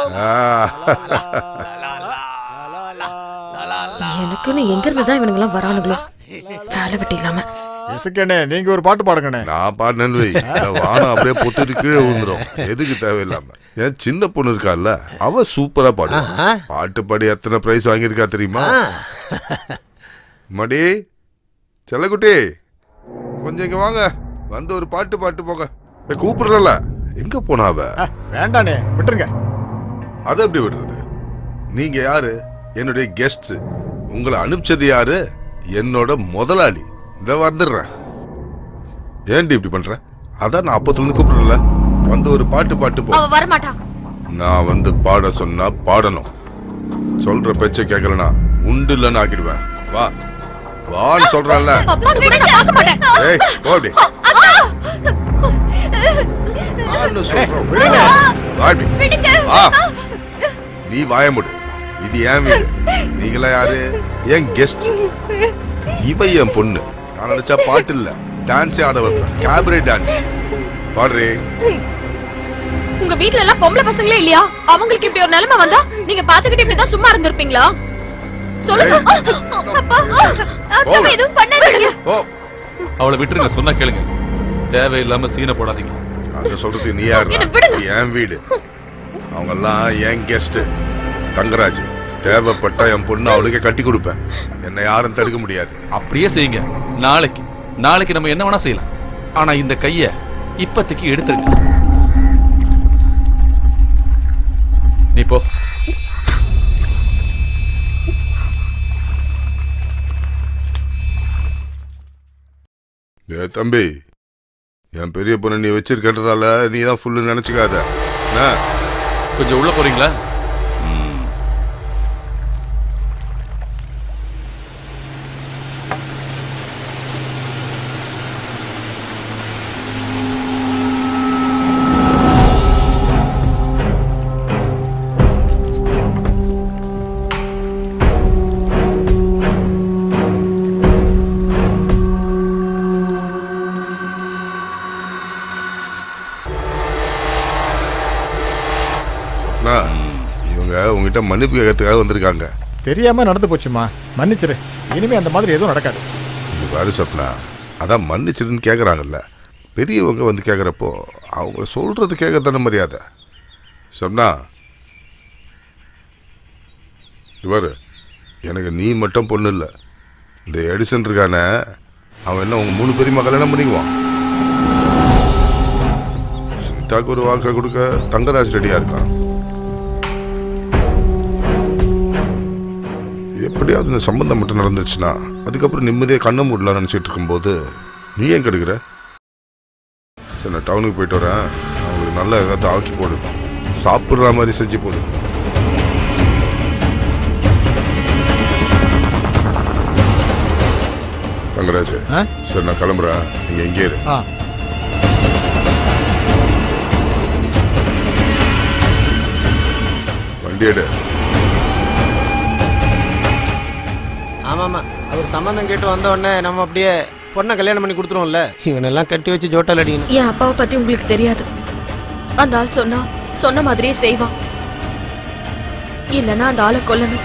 எனக்குன்னு எங்க இருந்து தான் இவனுங்க எல்லாம் வரானுங்களோ வேலை வெட்டி இல்லாம இசுக்கண்ணே நீங்க ஒரு பாட்டு பாடுங்கண்ணே நான் பாடினேன்னு வை இந்த வானம் அப்படியே பொத்துட்டு கீழே விழுந்துரும் எதுக்கு தேவையில்லாம ஏன் சின்ன பொண்ணு இருக்கால்ல அவ சூப்பரா பாடுவா பாட்டு பாடி எத்தனை பிரைஸ் வாங்கியிருக்கா தெரியுமா மடி செல்லக்குட்டி கொஞ்சம் இங்க வாங்க வந்து ஒரு பாட்டு பாட்டு போங்க ஏய், கூப்பிடுறல எங்க போனா அவ வேண்டானே விட்டுருங்க அதை எப்படி விடுறது நீங்க யாரு என்னுடைய கெஸ்ட் உங்களை அனுப்பிச்சது யாரு என்னோட முதலாளி இந்த வந்துடுறேன் ஏன்டி இப்படி பண்ற அதான் நான் அப்பத்துல இருந்து கூப்பிடுறல வந்து ஒரு பாட்டு பாட்டு போ அவ வரமாட்டா நான் வந்து பாட சொன்னா பாடணும் சொல்ற பேச்ச கேட்கலனா உண்டு இல்லைன்னு ஆக்கிடுவேன் வா வான்னு சொல்றேன்ல அப்பான்னு கூட நான் பார்க்க மாட்டேன் ஏய் போ அப்படி வான்னு சொல்றேன் விடுங்க. வா அப்படி. வா நீ வாய முடு இது என் வீடு நீங்களா யாரு என் கெஸ்ட் இவ என் பொண்ணு நான் நினைச்சா பாட்டு இல்ல டான்ஸே ஆட வைப்பேன் கேபரே டான்ஸ் பாடுறே உங்க வீட்ல எல்லாம் பொம்பளை பசங்களே இல்லையா அவங்களுக்கு இப்படி ஒரு நிலைமை வந்தா நீங்க பாத்துக்கிட்டு இப்படி தான் சும்மா இருந்திருப்பீங்களா சொல்லுங்க அக்காவை எதுவும் பண்ணாதீங்க ஓ அவளை விட்டுருங்க சொன்னா கேளுங்க தேவையில்லாம சீனை போடாதீங்க அங்க சொல்றது நீ யாரு என்னை விடுங்க. என் வீடு அவங்க எல்லாம் என் கெஸ்ட் தங்கராஜ் தேவைப்பட்டா என் பொண்ணு அவளுக்கே கட்டி கொடுப்பேன் என்னை யாரும் தடுக்க முடியாது அப்படியே செய்யுங்க நாளைக்கு நாளைக்கு நம்ம என்ன வேணா செய்யலாம் ஆனா இந்த கைய இப்போதைக்கு எடுத்துருங்க நீ போ ஏ தம்பி என் பெரிய பொண்ணு நீ வச்சிருக்கிறதால நீ தான் ஃபுல்லு நினைச்சுக்காத என்ன கொஞ்சம் உள்ள போறீங்களா அண்ணா, இவங்க உங்ககிட்ட மன்னிப்பு கேட்கறதுக்காக வந்திருக்காங்க தெரியாம நடந்து போச்சுமா மன்னிச்சிரு இனிமே அந்த மாதிரி எதுவும் நடக்காது இது பாரு சப்னா அதான் மன்னிச்சிருன்னு கேட்குறாங்கல்ல பெரியவங்க வந்து கேட்குறப்போ அவங்க சொல்றது கேட்க தானே மரியாதை சொன்னா இது பாரு எனக்கு நீ மட்டும் பொண்ணு இல்லை இந்த எடிசன் இருக்கானே அவன் என்ன உங்க மூணு பேருமா கல்யாணம் பண்ணிக்குவான் சுனிதாக்கு ஒரு வாழ்க்கை கொடுக்க தங்கராஜ் ரெடியா இருக்கான் எப்படியாவது இந்த சம்பந்தம் மட்டும் நடந்துச்சுன்னா அதுக்கப்புறம் நிம்மதியாக கண்ணை மூடலாம் நினச்சிட்டு இருக்கும்போது நீ ஏன் கெடுக்கிற சரி நான் டவுனுக்கு போயிட்டு வரேன் அவங்களுக்கு நல்ல ஏதாவது ஆக்கி போடு சாப்பிட்ற மாதிரி செஞ்சு போடு தங்கராஜ் ஆ? சரி நான் கிளம்புறேன் நீங்கள் எங்கே இரு ஆ வண்டி எடு ஆமாமா அவர் சம்மந்தம் கேட்டு வந்த உடனே நம்ம அப்படியே பொண்ணை கல்யாணம் பண்ணி கொடுத்துருவோம்ல இவனெல்லாம் கட்டி வச்சு ஜோட்டால் அடிக்கணும் என் அப்பாவை பத்தி உங்களுக்கு தெரியாது அந்த ஆள் சொன்னா சொன்ன மாதிரியே செய்வான் இல்லனா அந்த ஆளை கொல்லணும்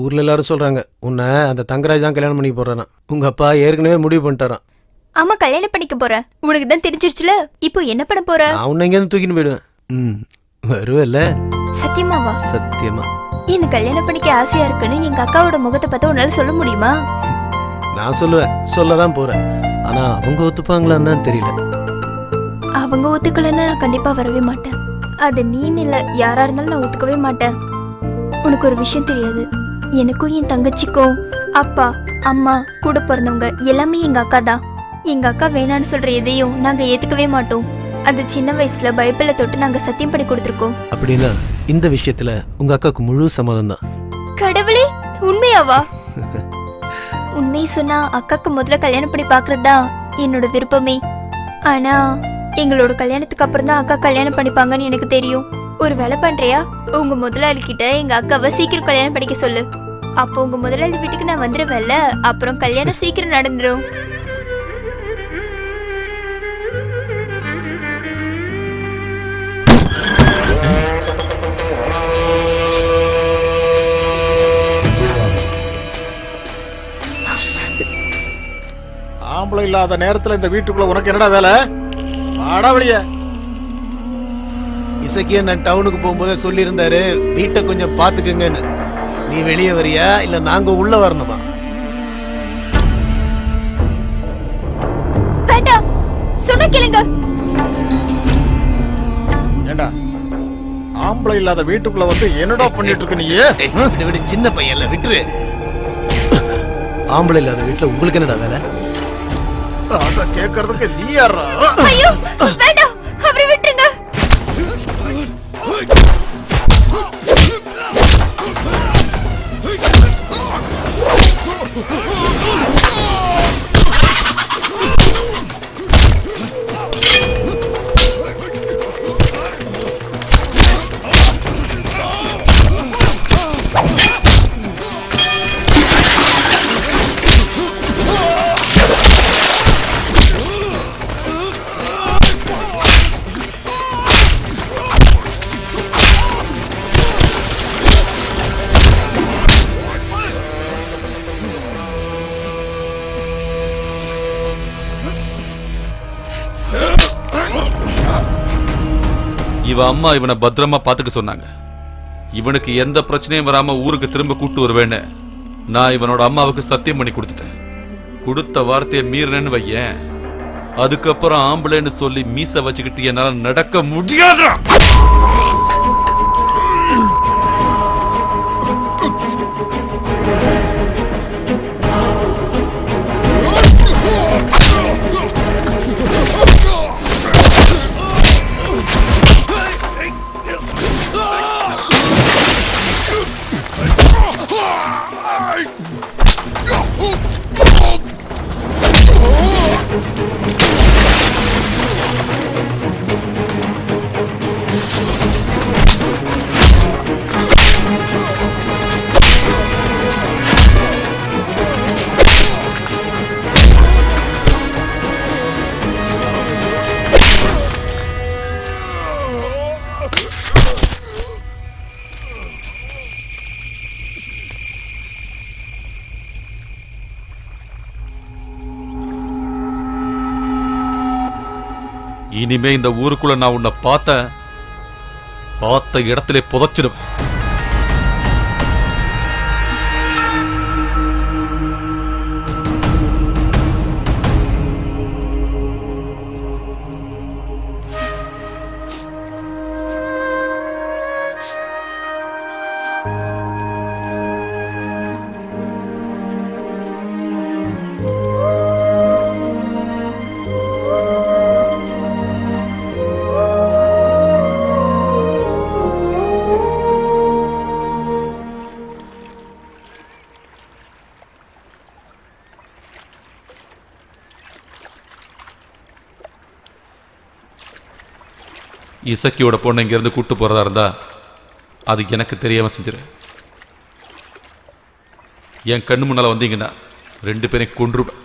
ஊர்ல எல்லாரும் சொல்றாங்க உன்னை அந்த தங்கராஜ் தான் கல்யாணம் பண்ணி போறானா உங்க அப்பா ஏற்கனவே முடிவு பண்ணிட்டாராம் ஆமா கல்யாணம் பண்ணிக்க போறேன் உனக்கு தான் தெரிஞ்சிருச்சுல இப்போ என்ன பண்ண போற நான் உன்னை இங்கேருந்து தூக்கின்னு போயிடுவேன் ம் வருவல்ல சத்தியமாவா சத்தியமா என்ன கல்யாணம் பண்ணிக்க ஆசையா இருக்குன்னு எங்க அக்காவோட முகத்தை பார்த்து உன்னால சொல்ல முடியுமா நான் சொல்லுவேன் சொல்ல தான் போறேன் ஆனா அவங்க ஒத்துப்பாங்களான்னு தான் தெரியல அவங்க ஒத்துக்கலைன்னா நான் கண்டிப்பா வரவே மாட்டேன் அது நீன்னு இல்ல யாரா இருந்தாலும் நான் ஒத்துக்கவே மாட்டேன் உனக்கு ஒரு விஷயம் தெரியாது எனக்கும் என் தங்கச்சிக்கும் அப்பா அம்மா கூட பிறந்தவங்க எல்லாமே எங்க அக்கா தான் எங்க அக்கா வேணான்னு சொல்ற எதையும் நாங்க ஏத்துக்கவே மாட்டோம் அது சின்ன வயசுல பைபிளை தொட்டு நாங்க சத்தியம் பண்ணி கொடுத்துருக்கோம் அப்படின்னா இந்த விஷயத்துல உங்க அக்காவுக்கு முழு சம்மதம் தான் கடவுளே உண்மையாவா உண்மையை சொன்னா அக்காக்கு முதல்ல கல்யாணம் பண்ணி பாக்குறதா என்னோட விருப்பமே ஆனா எங்களோட கல்யாணத்துக்கு அப்புறம் தான் அக்கா கல்யாணம் பண்ணிப்பாங்கன்னு எனக்கு தெரியும் ஒரு வேலை பண்றியா உங்க முதலாளி கிட்ட எங்க அக்காவை சீக்கிரம் கல்யாணம் பண்ணிக்க சொல்லு அப்போ உங்க முதலாளி வீட்டுக்கு நான் வந்துடுவேன்ல அப்புறம் கல்யாணம் சீக்கிரம் நடந்துரும் ஆம்பளை இல்லாத நேரத்துல இந்த வீட்டுக்குள்ள உனக்கு என்னடா வேலை வாடா வெளியே இசக்கிய நான் டவுனுக்கு போகும்போதே சொல்லியிருந்தாரு வீட்டை கொஞ்சம் பாத்துக்கங்கன்னு நீ வெளியே வரியா இல்ல நாங்க உள்ள வரணுமா வேண்டாம் சொன்ன கேளுங்க ஏண்டா ஆம்பளை இல்லாத வீட்டுக்குள்ள வந்து என்னடா பண்ணிட்டு இருக்க நீ விடு விடு சின்ன பையன்ல விட்டுரு ஆம்பளை இல்லாத வீட்டுல உங்களுக்கு என்னடா வேலை அத கேக்குறதுக்கு நீ யாரா ஐயோ வேண்டாம் அவரை விட்டுருங்க இவ அம்மா இவனை பத்திரமா பாத்துக்க சொன்னாங்க இவனுக்கு எந்த பிரச்சனையும் வராம ஊருக்கு திரும்ப கூட்டு வருவேன்னு நான் இவனோட அம்மாவுக்கு சத்தியம் பண்ணி கொடுத்துட்டேன் கொடுத்த வார்த்தையை மீறினேன்னு வையேன் அதுக்கப்புறம் ஆம்பளைன்னு சொல்லி மீச வச்சுக்கிட்டு என்னால நடக்க முடியாது இனிமே இந்த ஊருக்குள்ள நான் உன்னை பார்த்தேன் பார்த்த இடத்திலே புதைச்சிடுவேன் இசக்கியோட பொண்ணை இங்கேருந்து கூட்டு போகிறதா இருந்தா அது எனக்கு தெரியாம செஞ்சிரு என் கண்ணு முன்னால் வந்தீங்கன்னா ரெண்டு பேரையும் கொன்றுவேன்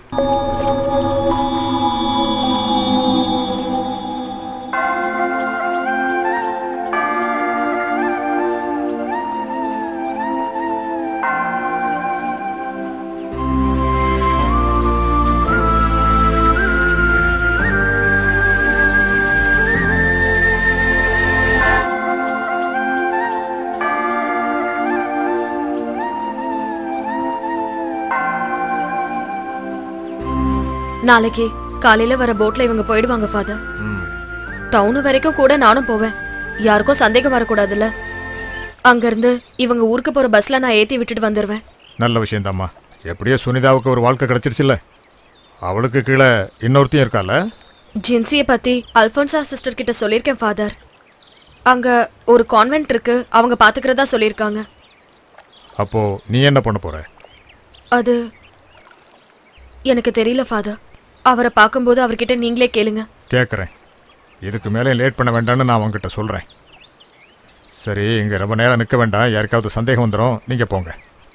நாளைக்கு காலையில வர போட்ல இவங்க போயிடுவாங்க ஃபாதர் ம் டவுன் வரைக்கும் கூட நானும் போவேன் யாருக்கும் சந்தேகம் வரக்கூடாதுல்ல அங்கிருந்து இவங்க ஊருக்கு போற பஸ்ல நான் ஏத்தி விட்டுட்டு வந்துருவேன் நல்ல விஷயம்தாம்மா எப்படியோ சுனிதாவுக்கு ஒரு வாழ்க்கை கிடைச்சிருச்சுல்ல அவளுக்கு கீழே இன்னொருத்தையும் இருக்கால ஜின்சியை பத்தி அல்போன்சா சிஸ்டர் கிட்ட சொல்லியிருக்கேன் ஃபாதர் அங்க ஒரு கான்வென்ட் இருக்கு அவங்க பாத்துக்கிறதா சொல்லியிருக்காங்க அப்போ நீ என்ன பண்ண போற அது எனக்கு தெரியல ஃபாதர் அவரை பார்க்கும்போது அவர்கிட்ட நீங்களே கேளுங்க கேட்குறேன் இதுக்கு மேலே லேட் பண்ண வேண்டாம்னு நான் அவங்ககிட்ட சொல்கிறேன் சரி இங்கே ரொம்ப நேரம் நிற்க வேண்டாம் யாருக்காவது சந்தேகம் வந்துடும் நீங்கள் போங்க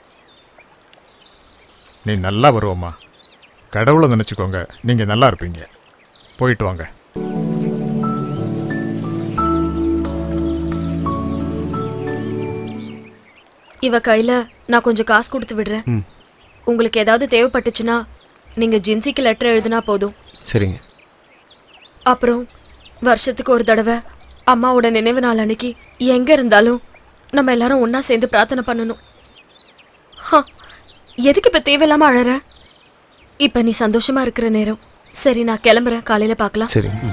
நீ நல்லா வருவோம்மா கடவுளை நினச்சிக்கோங்க நீங்கள் நல்லா இருப்பீங்க போயிட்டு வாங்க இவ கையில நான் கொஞ்சம் காசு கொடுத்து விடுறேன் ம். உங்களுக்கு ஏதாவது தேவைப்பட்டுச்சுன்னா நீங்க ஜின்சிக்கு லெட்டர் எழுதினா போதும் சரிங்க அப்புறம் வருஷத்துக்கு ஒரு தடவை அம்மாவோட நினைவு நாள் அன்னைக்கு எங்க இருந்தாலும் நம்ம எல்லாரும் ஒண்ணா சேர்ந்து பிரார்த்தனை பண்ணணும் ஹா, எதுக்கு இப்ப தேவையில்லாம அழற இப்ப நீ சந்தோஷமா இருக்கிற நேரம் சரி நான் கிளம்புறேன் காலையில பார்க்கலாம் சரிங்க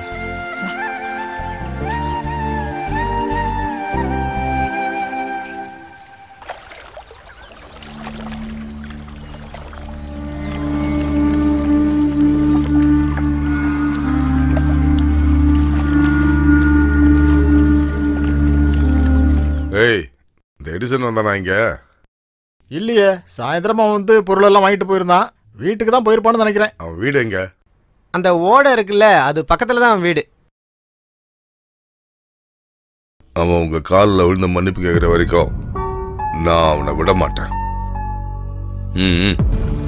ஏய் இந்த எடிசன் வந்தானா இங்க இல்லையே சாயந்தரமா வந்து பொருளெல்லாம் வாங்கிட்டு போயிருந்தான் வீட்டுக்கு தான் போயிருப்பான்னு நினைக்கிறேன் அவன் வீடு எங்க அந்த ஓடை இருக்குல்ல அது பக்கத்துல தான் அவன் வீடு அவன் உங்க காலில் விழுந்து மன்னிப்பு கேட்குற வரைக்கும் நான் அவனை விட மாட்டேன் ம் ம்.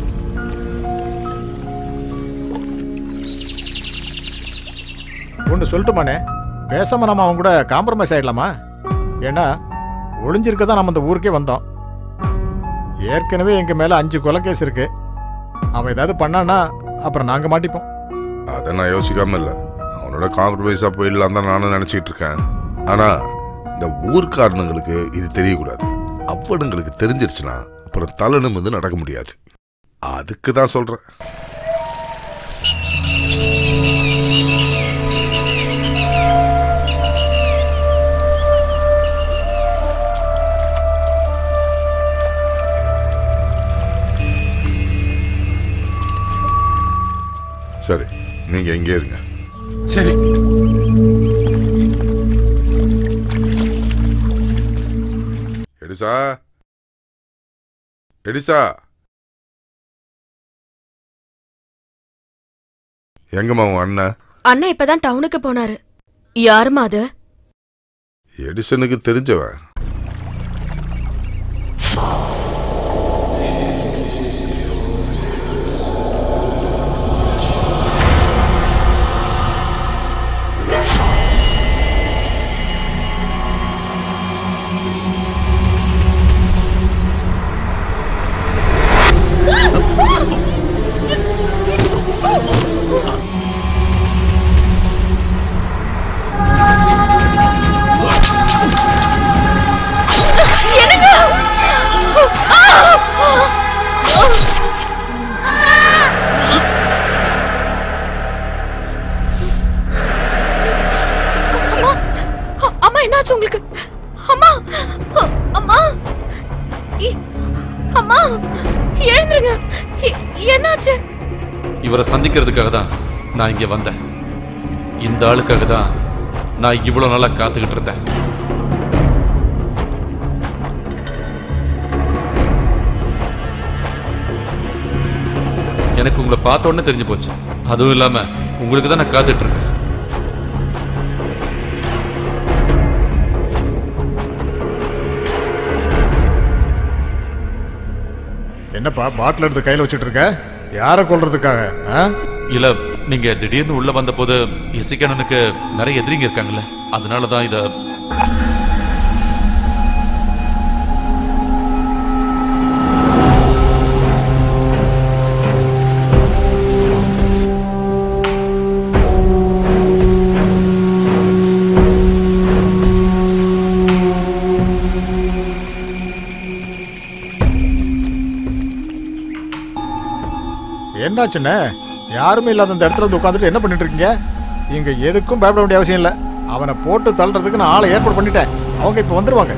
ஒன்று சொல்லட்டுமானே பேசாம நம்ம அவன் கூட காம்ப்ரமைஸ் ஆயிடலாமா ஏன்னா ஒளிஞ்சிருக்க தான் நம்ம இந்த ஊருக்கே வந்தோம் ஏற்கனவே எங்க மேல அஞ்சு கொலை கேஸ் இருக்கு அவன் ஏதாவது பண்ணான்னா அப்புறம் நாங்க மாட்டிப்போம் அதை நான் யோசிக்காம இல்லை அவனோட காம்ப்ரமைஸாக போயிடலாம் தான் நானும் நினச்சிக்கிட்டு இருக்கேன் ஆனால் இந்த ஊர்க்காரனுங்களுக்கு இது தெரியக்கூடாது அவனுங்களுக்கு தெரிஞ்சிருச்சுன்னா அப்புறம் தலை நிமிர்ந்து நடக்க முடியாது அதுக்கு தான் சொல்கிறேன் சரி நீங்கள் எங்கே இருங்க சரி எடிசா எடிசா எங்கம்மா உன் அண்ணன் அண்ணன் இப்பதான் டவுனுக்கு போனாரு யாருமா அது எடிசனுக்கு தெரிஞ்சவன் அம்மா அ- அம்மா என்னாச்சு உங்களுக்கு அம்மா அ- அம்மா இ- அம்மா எழுந்துருங்க இ- என்னாச்சு இவரை சந்திக்கிறதுக்காக தான் நான் இங்கே வந்தேன் இந்த ஆளுக்காக தான் நான் இவ்வளோ நாளாக காத்துக்கிட்டு இருந்தேன் எனக்கு உங்களை பார்த்த உடனே தெரிஞ்சு போச்சு அதுவும் இல்லாமல் உங்களுக்கு தான் நான் காத்துட்டு இருக்கேன் என்னப்பா பாட்டில் எடுத்து கையில் வச்சுட்டு இருக்க யாரை கொல்றதுக்காக ஆ இல்ல நீங்க திடீர்னு உள்ள வந்தபோது இசைக்கணனுக்கு நிறைய எதிரிங்க இருக்காங்கல்ல அதனால தான் இத என்னாச்சுண்ணே யாருமே இல்லாத அந்த இடத்துல வந்து உட்காந்துட்டு என்ன பண்ணிட்டு இருக்கீங்க இங்க எதுக்கும் பயப்பட வேண்டிய அவசியம் இல்லை அவனை போட்டு தள்ளுறதுக்கு நான் ஆளை ஏற்பாடு பண்ணிட்டேன் அவங்க இப்போ வந்துருவாங்க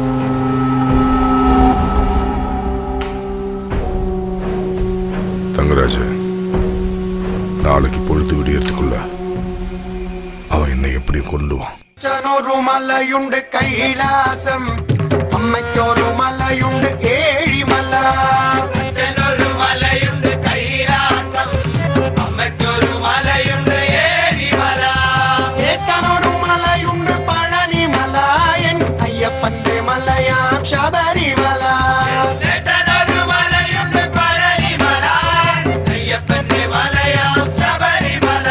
தங்கராஜ நாளைக்கு பொழுது விடியறதுக்குள்ள அவன் என்னை எப்படி கொண்டுவான் അച്ഛനൊരു മലയുണ്ട് കൈലാസം അമ്മയ്ക്കൊരു മലയുണ്ട് ഏഴിമല അച്ഛനൊരു മലയുണ്ട് കൈലാസം അമ്മയ്ക്കൊരു മലയുണ്ട് ഏഴിമല ഏട്ടനൊരു മലയുണ്ട് പഴനിമല എൻ അയ്യപ്പന്റെ മലയാം ശബരിമല ഏട്ടനൊരു മലയുണ്ട് പഴനിമല അയ്യപ്പന്റെ മലയാം ശബരിമല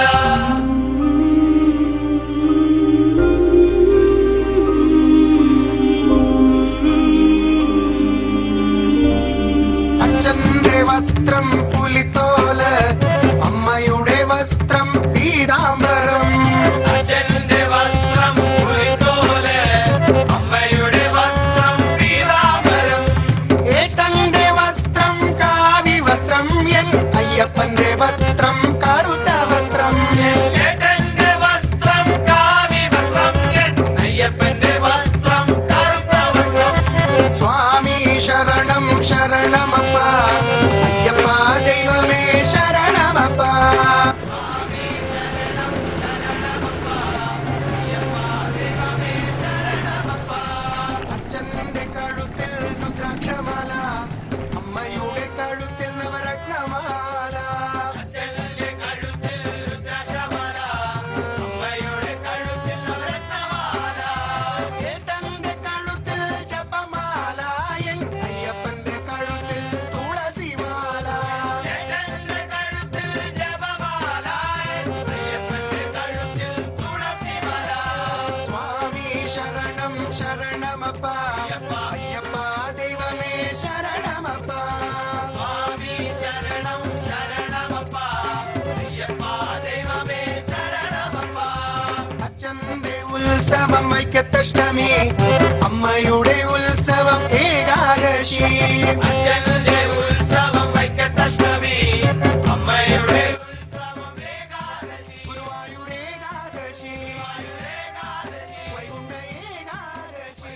അച്ഛന്റെ വസ്ത്രം പുലിത്തോല് അമ്മയുടെ വസ്ത്രം പീതാംബരം അച്ഛന്റെ വസ്ത്രം പുലിത്തോല് അമ്മയുടെ വസ്ത്രം പീതാംബരം ഏട്ടന്റെ വസ്ത്രം കാവി വസ്ത്രം എൻ അയ്യപ്പന്റെ വസ്ത്രം കറുത്ത വസ്ത്രം ഏട്ടന്റെ വസ്ത്രം കാവി വസ്ത്രം എൻ അയ്യപ്പന്റെ വസ്ത്രം കറുത്ത വസ്ത്രം സ്വാമി ശരണം ശരണമപ്പ അയ്യപ്പ ദൈവമേ ശരണമപ്പ അച്ഛന്റെ കഴുത്തിൽ രുദ്രാക്ഷമാല അമ്മയുടെ കഴുത്തിൽ നവരത്നമാല അച്ഛന്റെ കഴുത്തിൽ രുദ്രാക്ഷമാല അമ്മയുടെ കഴുത്തിൽ നവരത്നമാല ഏട്ടന്റെ കഴുത്തിൽ ജപമാല എൻ അയ്യപ്പന്റെ കഴുത്തിൽ തുളസിമാല ഏട്ടന്റെ കഴുത്തിൽ ജപമാല എൻ അയ്യപ്പന്റെ കഴുത്തിൽ തുളസിമാല സ്വാമി ശരണം ശരണമപ്പ അയ്യപ്പ ദൈവമേ ശരണമപ്പ സ്വാമി ശരണം ശരണമപ്പ അയ്യപ്പ ദൈവമേ ശരണമപ്പ അച്ഛന്റെ ഉത്സവം വൈക്കത്തഷ്ടമി അമ്മയുടെ ഉത്സവം ഏകാദശി അച്ഛന്റെ ഉത്സവം വൈക്കത്തഷ്ടമി അമ്മയുടെ ഉത്സവം ഏകാദശി ഗുരുവായൂർ ഏകാദശി വൈകുണ്ഠ ഏകാദശി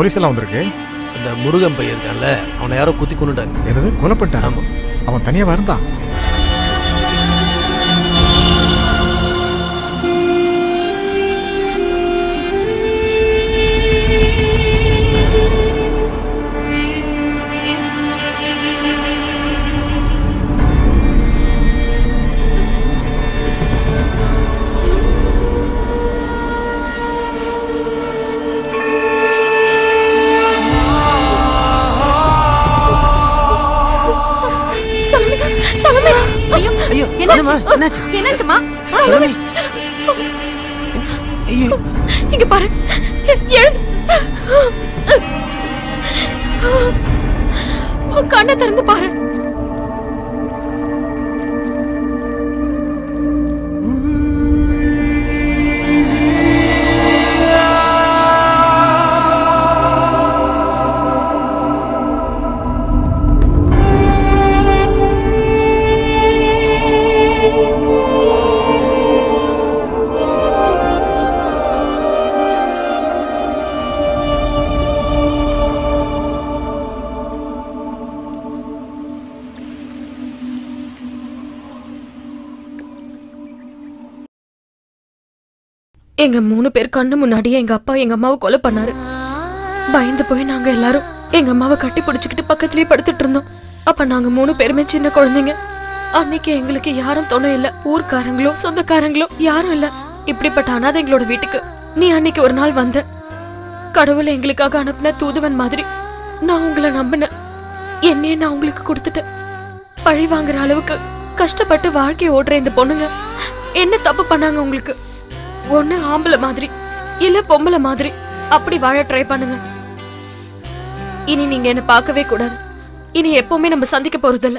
போலீஸ் எல்லாம் வந்திருக்கு இந்த முருகன் பையன் இருக்கான்ல அவனை யாரோ குத்தி கொண்டுட்டாங்க என்னது கொலைப்பட்டான் ஆமா அவன் தனியாக இருந்தான் சலமே சலமே ஐயோ ஐயோ என்னாச்சு? என்னம்மா என்னாச்சு என்னாச்சுமா சலோமி ஐயோ இங்க பாரு எ- எழுந்து உன் கண்ணை திறந்து பாரு எங்க மூணு பேர் கண்ணு முன்னாடியே எங்க அப்பா எங்க அம்மாவை கொலை பண்ணாரு பயந்து போய் நாங்க எல்லாரும் எங்க அம்மாவை கட்டி பிடிச்சுக்கிட்டு பக்கத்துலயே படுத்துட்டு இருந்தோம் அப்ப நாங்க மூணு பேருமே சின்ன குழந்தைங்க அன்னைக்கு எங்களுக்கு யாரும் துணை இல்ல ஊர்க்காரங்களோ சொந்தக்காரங்களோ யாரும் இல்ல இப்படிப்பட்ட அனாதைங்களோட வீட்டுக்கு நீ அன்னைக்கு ஒரு நாள் வந்த கடவுளை எங்களுக்காக அனுப்புன தூதுவன் மாதிரி நான் உங்களை நம்பினேன் என்னையே நான் உங்களுக்கு கொடுத்துட்டேன் பழி வாங்குற அளவுக்கு கஷ்டப்பட்டு வாழ்க்கையை ஓடுற இந்த பொண்ணுங்க என்ன தப்பு பண்ணாங்க உங்களுக்கு ஒண்ணு ஆம்பளை மாதிரி இல்ல பொம்பளை மாதிரி அப்படி வாழ ட்ரை பண்ணுங்க இனி நீங்க என்ன பார்க்கவே கூடாது இனி எப்பவுமே நம்ம சந்திக்க போறதில்ல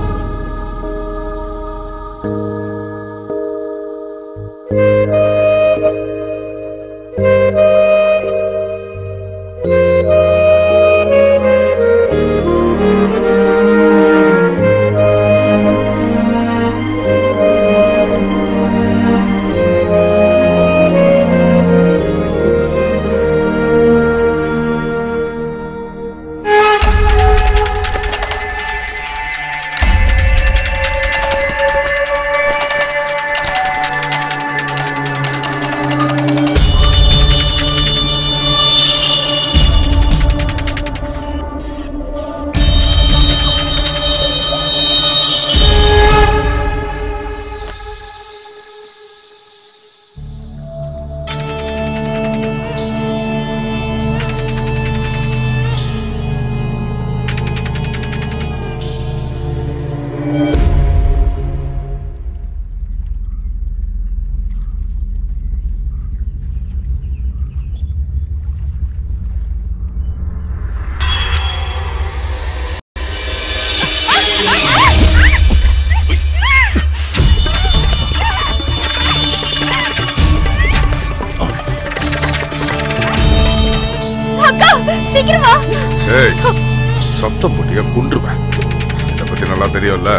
அக்கா சீக்கிரம் வா ஏய் சத்தம் போட்டியா குன்றுவேன் இதை பத்தி நல்லா தெரியும்ல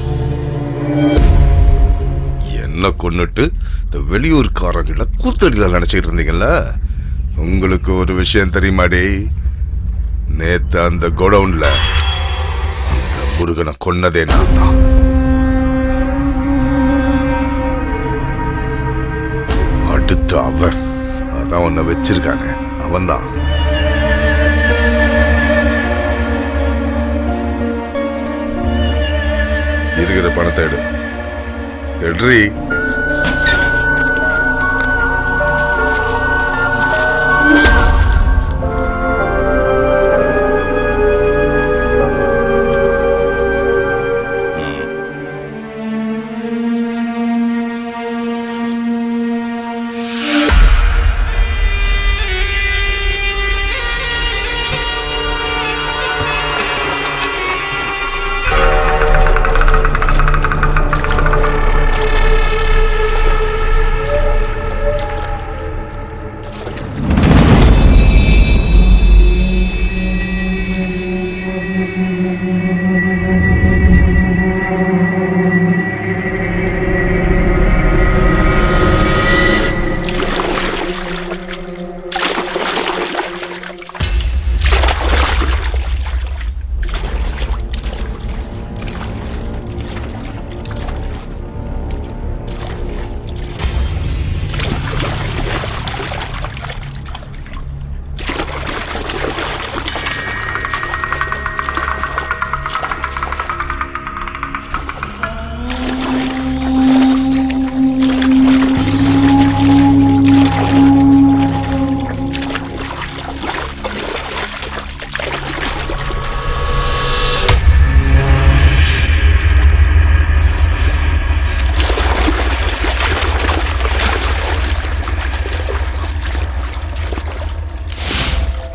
என்ன கொன்னுட்டு இந்த வெளியூர்காரங்கள கூத்தடியில் நினைச்சிட்டு இருந்தீங்கல்ல உங்களுக்கு ஒரு விஷயம் தெரியுமாடி நேத்து அந்த கோடவுன்ல அந்த முருகனை கொன்னதே நான் தான் அடுத்து அவன் அதான் உன்னை வச்சிருக்கானே அவன்தான் இருக்கிற பணத்தை எடு எடுறி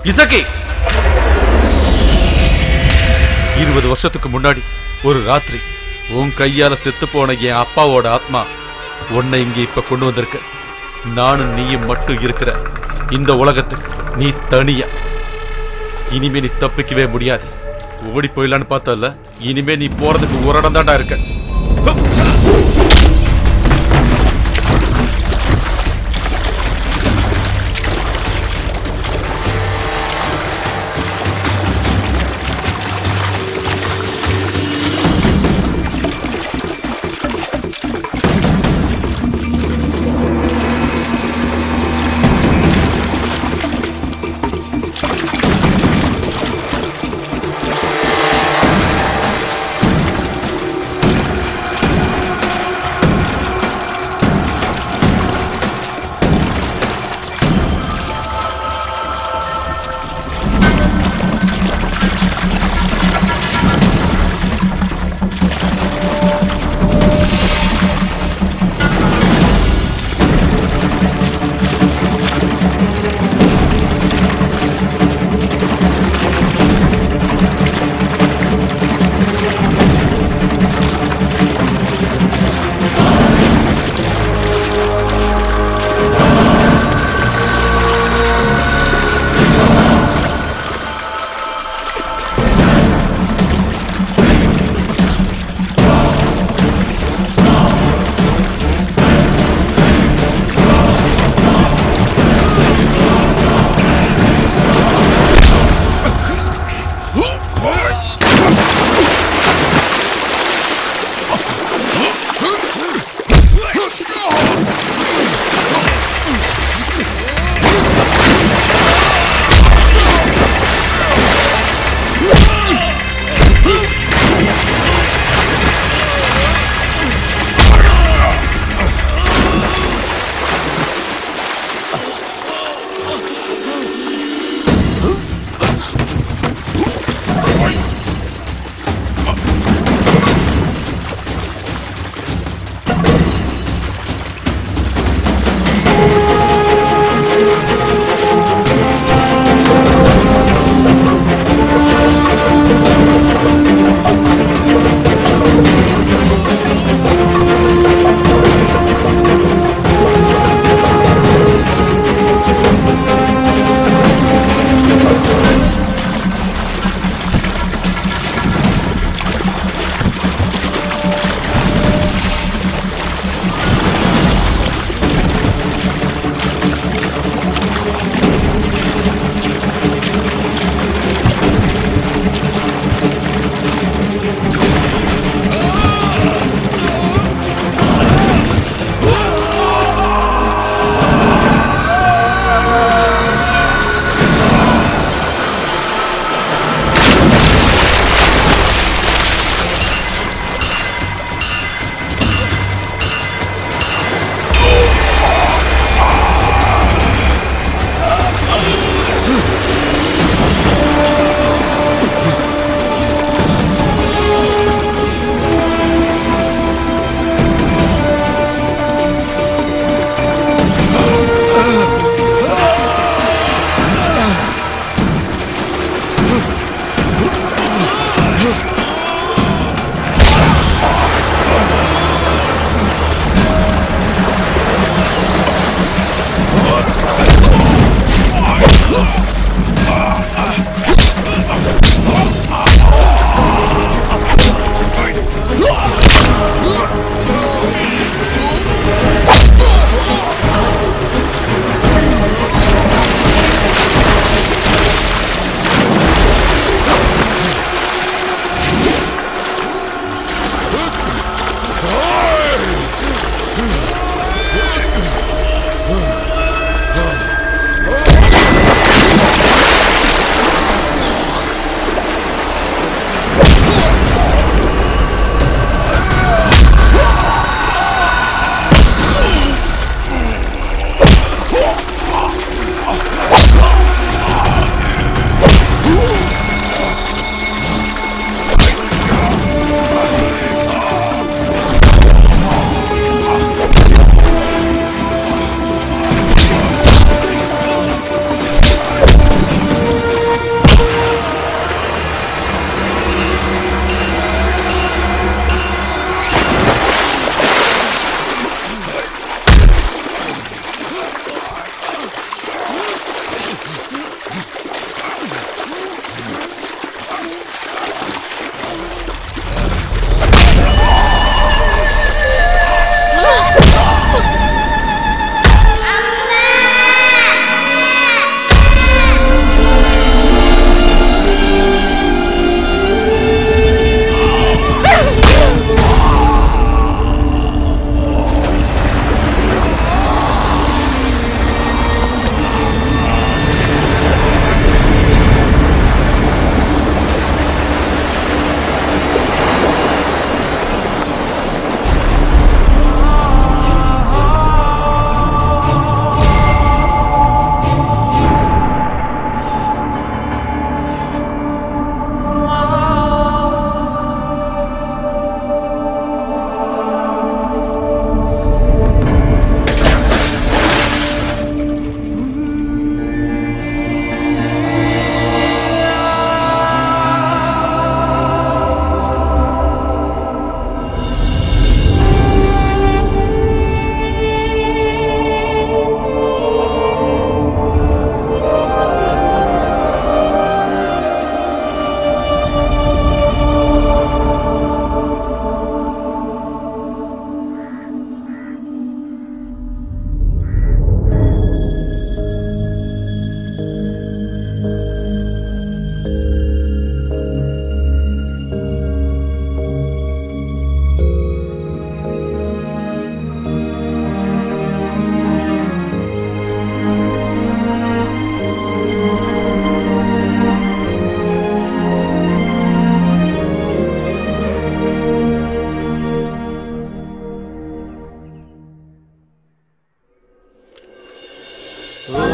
இசக்கி இருபது வருஷத்துக்கு முன்னாடி ஒரு ராத்திரி உன் கையால செத்து போன என் அப்பாவோட ஆத்மா உன்னை இங்க இப்ப கொண்டு வந்திருக்க நானும் நீயும் மட்டும் இருக்கிற இந்த உலகத்துக்கு நீ தனியா இனிமே நீ தப்பிக்கவே முடியாது ஓடி போயிடலான்னு பார்த்தல இனிமே நீ போறதுக்கு ஒரு இடம் தாண்டா இருக்க ஓ